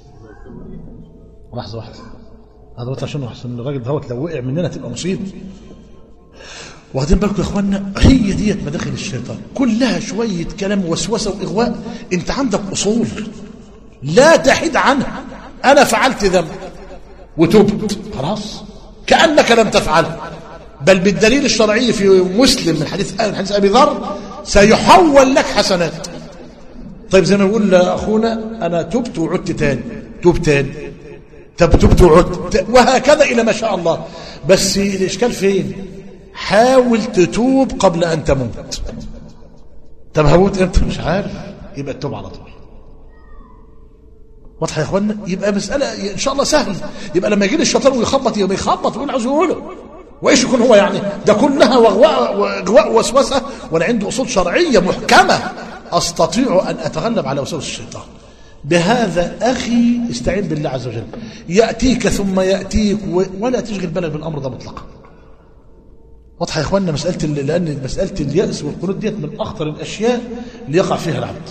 لحظه واحده هذا بس عشان عشان الراجل دوت لو وقع مننا تبقى مصيبه واخدين بالكم يا اخوانا هي ديت مداخل الشيطان كلها شويه كلام وسوسه واغواء انت عندك اصول لا تحيد عنها انا فعلت ذنب وتبت خلاص كانك لم تفعله بل بالدليل الشرعي في مسلم من حديث من حديث ابي ذر سيحول لك حسنات طيب زي ما بيقول اخونا انا تبت وعدت تاني تب تاني طب تبت وعدت وهكذا الى ما شاء الله بس الاشكال فين حاول تتوب قبل ان تموت طب هموت امتى مش عارف يبقى التوب على طول واضحه يا اخوانا يبقى مساله ان شاء الله سهل يبقى لما يجي لي الشيطان ويخبط يبقى يخبط ويقول عاوز يقوله وايش يكون هو يعني ده كلها وغواء واغواء وسوسه وانا عندي اصول شرعيه محكمه استطيع ان اتغلب على وسوس الشيطان بهذا اخي استعين بالله عز وجل ياتيك ثم ياتيك و- ولا تشغل بالك بالامر ده مطلقا واضحه يا اخوانا مساله ال- لان مساله الياس والقنوط ديت من اخطر الاشياء اللي يقع فيها العبد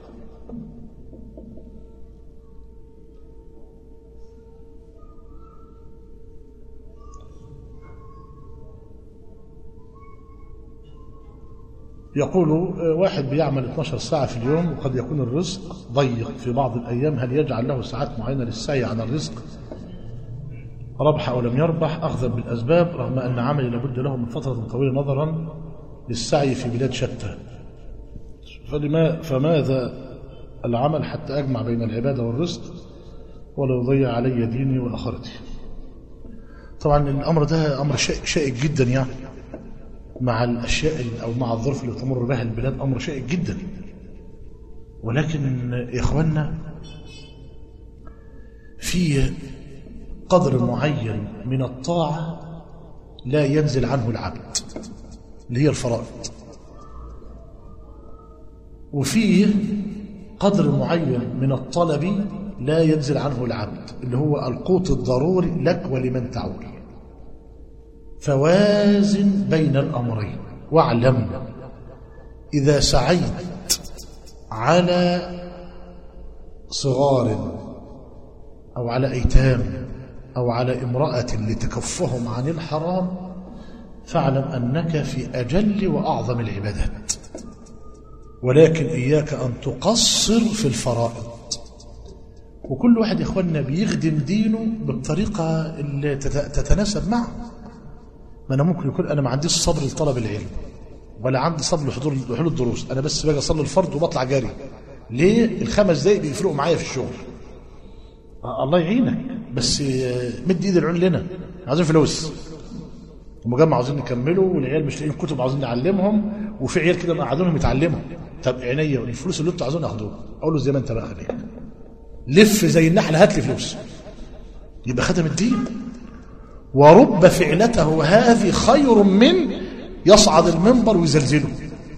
يقول آه، واحد بيعمل 12 ساعة في اليوم وقد يكون الرزق ضيق في بعض الأيام هل يجعل له ساعات معينة للسعي على الرزق ربح أو لم يربح أخذا بالأسباب رغم أن عملي لابد له من فترة طويلة نظرا للسعي في بلاد شتى فلما فماذا العمل حتى أجمع بين العبادة والرزق ولا يضيع علي ديني وآخرتي طبعا الأمر ده أمر شائك, شائك جدا يعني مع الأشياء أو مع الظروف اللي تمر بها البلاد أمر شائك جدا ولكن يا إخوانا في قدر معين من الطاعة لا ينزل عنه العبد اللي هي الفرائض وفيه قدر معين من الطلب لا ينزل عنه العبد اللي هو القوت الضروري لك ولمن تعول فوازن بين الأمرين واعلم إذا سعيت على صغار أو على أيتام أو على امرأة لتكفهم عن الحرام فاعلم أنك في أجل وأعظم العبادات ولكن إياك أن تقصر في الفرائض وكل واحد يا إخواننا بيخدم دينه بالطريقة اللي تت- تتناسب معه ما أنا ممكن يكون أنا ما عنديش صبر لطلب العلم ولا عندي صبر لحضور لحضور الدروس انا بس باجي اصلي الفرض وبطلع جري ليه الخمس دقايق بيفرقوا معايا في الشغل آه الله يعينك بس آه، مد ايد العون لنا عايزين فلوس المجمع عاوزين نكمله والعيال مش لاقيين كتب عاوزين نعلمهم وفي عيال كده مقعدونهم يتعلموا طب عينيا الفلوس اللي انتوا عاوزين اخدوها اقول له زي ما انت بقى خليك لف زي النحله هات لي فلوس يبقى خدم الدين ورب فعلته هذه خير من يصعد المنبر ويزلزله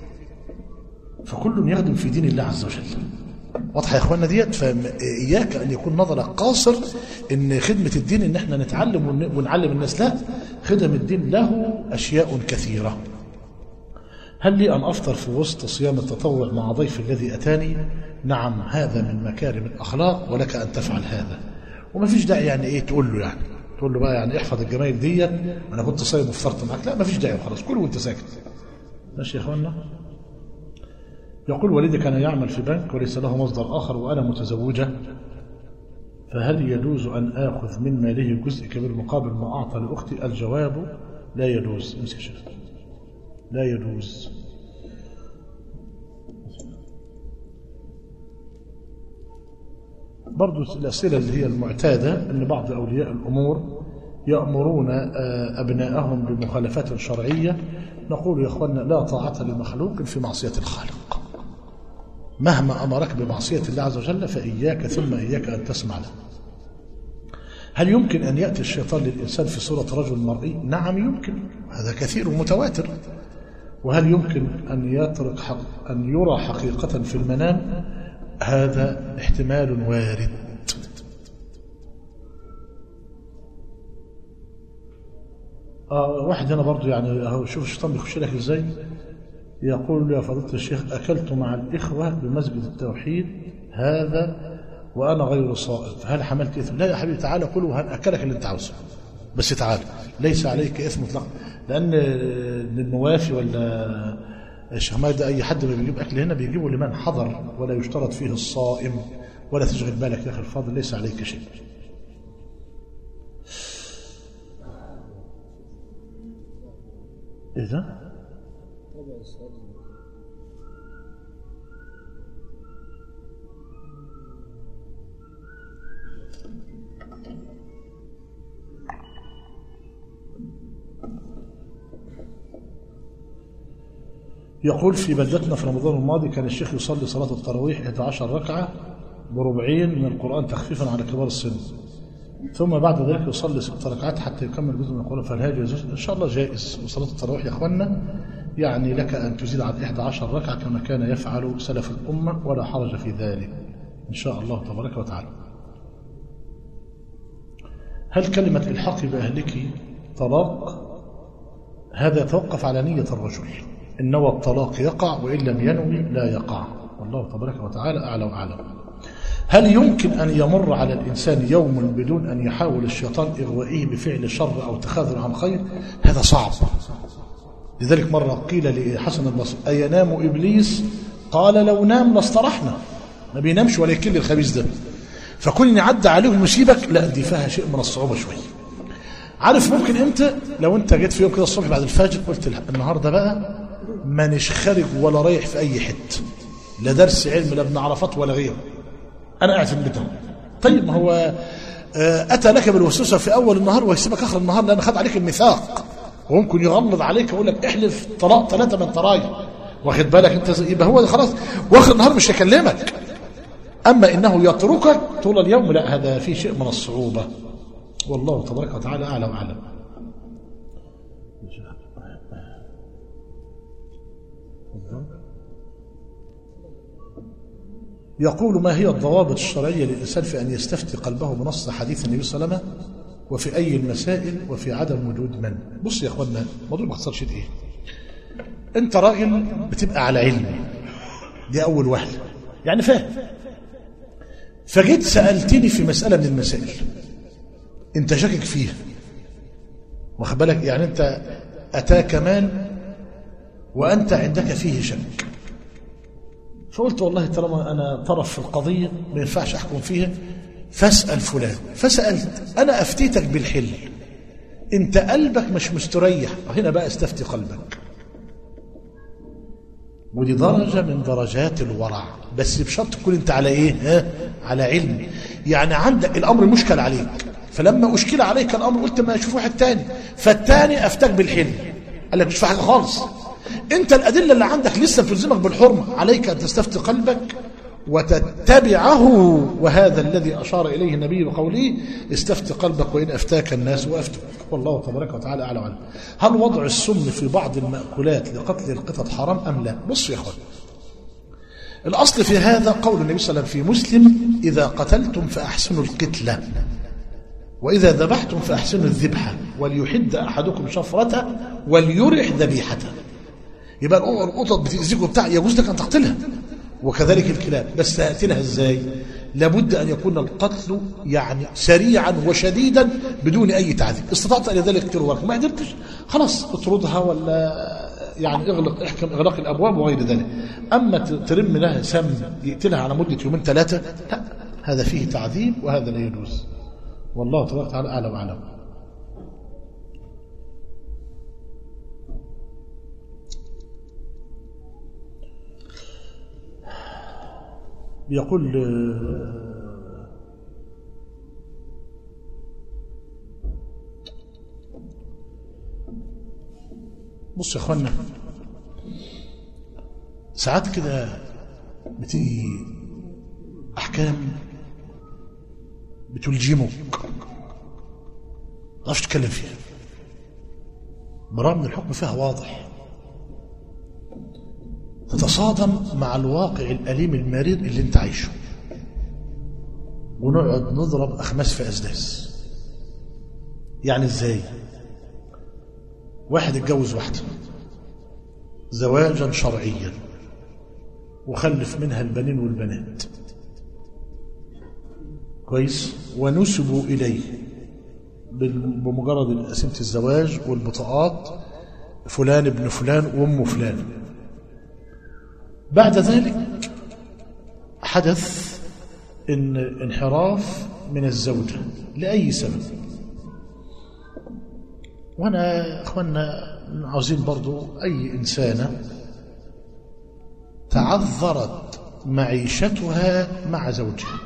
فكل يخدم في دين الله عز وجل واضحه يا اخواننا ديت فاياك ان يكون نظرك قاصر ان خدمه الدين ان احنا نتعلم ون- ونعلم الناس لا خدم الدين له اشياء كثيره هل لي ان افطر في وسط صيام التطوع مع ضيف الذي اتاني نعم هذا من مكارم الاخلاق ولك ان تفعل هذا وما فيش داعي يعني ايه تقول له يعني تقول له بقى يعني احفظ الجمايل ديت انا كنت صايم وفطرت معاك لا ما فيش داعي خلاص كل وانت ساكت ماشي يا اخوانا يقول والدي كان يعمل في بنك وليس له مصدر آخر وأنا متزوجة فهل يجوز أن آخذ من ماله جزء كبير مقابل ما أعطى لأختي الجواب لا يجوز امسك يا شيخ لا يجوز برضو الأسئلة اللي هي المعتادة أن بعض أولياء الأمور يأمرون آه، أبناءهم بمخالفات شرعية نقول يا أخوانا لا طاعة لمخلوق في معصية الخالق مهما أمرك بمعصية الله عز وجل فإياك ثم إياك أن تسمع له هل يمكن أن يأتي الشيطان للإنسان في صورة رجل مرئي؟ نعم يمكن هذا كثير ومتواتر وهل يمكن أن يترك حق أن يرى حقيقة في المنام؟ هذا احتمال وارد آه واحد هنا برضو يعني اهو شوف الشيطان بيخش لك ازاي يقول يا فضيلة الشيخ أكلت مع الإخوة بمسجد التوحيد هذا وأنا غير صائم هل حملت إثم؟ لا يا حبيبي تعالى كل وهن أكلك اللي أنت عاوزه بس تعالى ليس عليك إثم مطلق لأن الموافي ولا الشيخ ماجد أي حد ما بيجيب أكل هنا بيجيبه لمن حضر ولا يشترط فيه الصائم ولا تشغل بالك يا أخي الفاضل ليس عليك شيء إيه ده؟ يقول في بلدتنا في رمضان الماضي كان الشيخ يصلي صلاة التراويح 11 ركعة بربعين من القرآن تخفيفا على كبار السن ثم بعد ذلك يصلي ست ركعات حتى يكمل جزء من القرآن فهل هذا يجوز؟ إن شاء الله جائز وصلاة التراويح يا أخوانا يعني لك أن تزيد عن 11 ركعة كما كان يفعل سلف الأمة ولا حرج في ذلك إن شاء الله تبارك وتعالى هل كلمة الحق بأهلك طلاق هذا يتوقف على نية الرجل إن نوى الطلاق يقع وإن لم ينوي لا يقع والله تبارك وتعالى أعلى وأعلم هل يمكن أن يمر على الإنسان يوم بدون أن يحاول الشيطان إغوائه بفعل شر أو تخاذل عن خير هذا صعب لذلك مرة قيل لحسن البصري أينام إبليس قال لو نام لاسترحنا ما بينامش ولا يكل الخبيث ده فكون يعدى عليه ويسيبك لا دي فيها شيء من الصعوبة شوية عارف ممكن امتى لو انت جيت في يوم كده الصبح بعد الفجر قلت له النهارده بقى مانيش خارج ولا رايح في اي حته لا درس علم لا ابن عرفات ولا غيره انا قاعد في البيت اهو طيب ما هو آه، اتى لك بالوسوسه في اول النهار ويسيبك اخر النهار لان خد عليك الميثاق وممكن يغلظ عليك ويقول لك احلف طلاق ثلاثه من طرايا واخد بالك انت زي- يبقى هو ده خلاص واخر النهار مش هيكلمك اما انه يتركك طول اليوم لا هذا فيه شيء من الصعوبه والله تبارك وتعالى اعلى واعلم يقول ما هي الضوابط الشرعية للإنسان في أن يستفتي قلبه بنص حديث النبي صلى الله عليه وسلم وفي أي المسائل وفي عدم وجود من بص يا أخوانا الموضوع ما اختصرش إيه أنت راجل بتبقى على علم دي أول واحدة يعني فاهم فجيت سألتني في مسألة من المسائل أنت شاكك فيها واخد بالك يعني أنت أتاك مال وأنت عندك فيه شك فقلت والله طالما أنا طرف في القضية ما ينفعش أحكم فيها فاسأل فلان فسألت أنا أفتيتك بالحل أنت قلبك مش مستريح هنا بقى استفتي قلبك ودي درجة من درجات الورع بس بشرط تكون انت على ايه ها؟ على علم يعني عندك الامر مشكل عليك فلما اشكل عليك الامر قلت ما اشوف واحد تاني فالتاني افتك بالحلم قال لك مش في حاجه خالص انت الادله اللي عندك لسه بتلزمك بالحرمه عليك ان تستفتي قلبك وتتبعه وهذا الذي اشار اليه النبي بقوله استفت قلبك وان افتاك الناس وافتك والله تبارك وتعالى اعلى وعلم هل وضع السم في بعض الماكولات لقتل القطط حرام ام لا بصوا يا اخوان الاصل في هذا قول النبي صلى الله عليه وسلم في مسلم اذا قتلتم فاحسنوا القتله وإذا ذبحتم فأحسنوا الذبحة وليحد أحدكم شفرته وليرح ذبيحته يبقى القطط بتأذيك وبتاع يجوز لك أن تقتلها وكذلك الكلاب بس تقتلها إزاي لابد أن يكون القتل يعني سريعا وشديدا بدون أي تعذيب استطعت أن ذلك كتير ورق ما قدرتش خلاص اطردها ولا يعني اغلق احكم اغلاق الابواب وغير ذلك اما ترم لها سم يقتلها على مده يومين ثلاثه لا هذا فيه تعذيب وهذا لا يجوز والله تبارك وتعالى أعلم وأعلم يقول بص يا اخوانا ساعات كده بتيجي احكام بتلجمك ما تعرفش تتكلم فيها برغم ان الحكم فيها واضح تتصادم مع الواقع الأليم المرير اللي انت عايشه ونقعد نضرب أخماس في أسداس يعني ازاي واحد اتجوز واحدة زواجا شرعيا وخلف منها البنين والبنات كويس ونسبوا إليه بمجرد قسيمة الزواج والبطاقات فلان ابن فلان وام فلان بعد ذلك حدث إن انحراف من الزوجة لأي سبب وانا اخوانا عاوزين برضو اي انسانة تعذرت معيشتها مع زوجها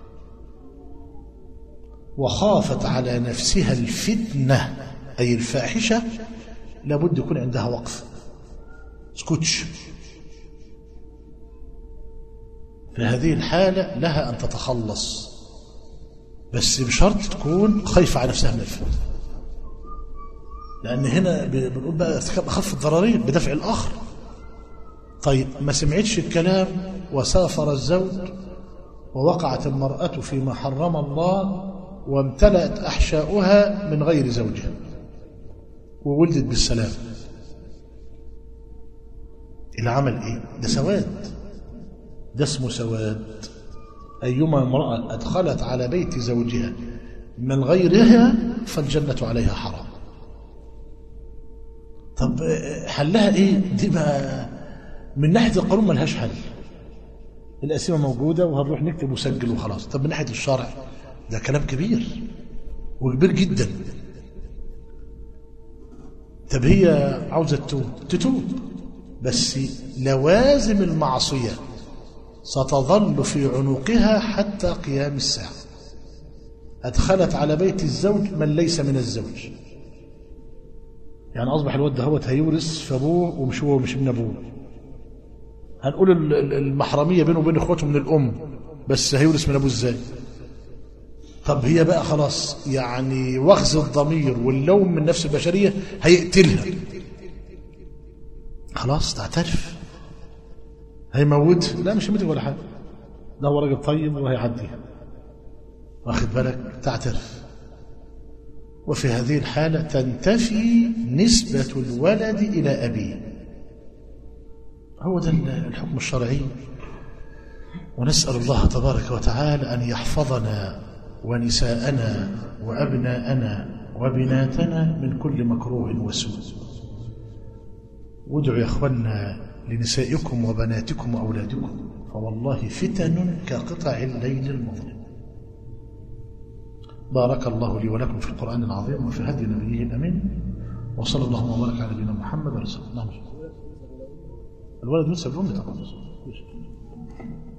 وخافت على نفسها الفتنة أي الفاحشة لابد يكون عندها وقف سكوتش في هذه الحالة لها أن تتخلص بس بشرط تكون خايفة على نفسها من الفتنة لأن هنا بنقول بقى ارتكاب أخف الضررين بدفع الآخر طيب ما سمعتش الكلام وسافر الزوج ووقعت المرأة فيما حرم الله وامتلأت أحشاؤها من غير زوجها وولدت بالسلام العمل ايه ده سواد ده اسمه سواد أيما امرأة أدخلت على بيت زوجها من غيرها فالجنة عليها حرام طب حلها ايه دي بقى من ناحية القانون ملهاش حل القسيمة موجودة وهنروح نكتب وسجل وخلاص طب من ناحية الشرع ده كلام كبير وكبير جدا طب هي عاوزة تتوب تتوب بس لوازم المعصية ستظل في عنقها حتى قيام الساعة أدخلت على بيت الزوج من ليس من الزوج يعني أصبح الواد دهوت هيورث في أبوه ومش هو مش ابن أبوه هنقول المحرمية بينه وبين إخواته من الأم بس هيورث من أبوه إزاي طب هي بقى خلاص يعني وخز الضمير واللوم من نفس البشرية هيقتلها خلاص تعترف هيموت لا مش هيموت ولا حاجة ده هو راجل طيب وهيعديها واخد بالك تعترف وفي هذه الحالة تنتفي نسبة الولد إلى أبيه هو ده الحكم الشرعي ونسأل الله تبارك وتعالى أن يحفظنا ونساءنا وأبناءنا وبناتنا من كل مكروه وسوء وادعوا يا أخوانا لنسائكم وبناتكم وأولادكم فوالله فتن كقطع الليل المظلم بارك الله لي ولكم في القرآن العظيم وفي هدي نبيه الأمين وصلى الله وبارك على نبينا محمد ورسول الله الولد ينسب الأم طبعا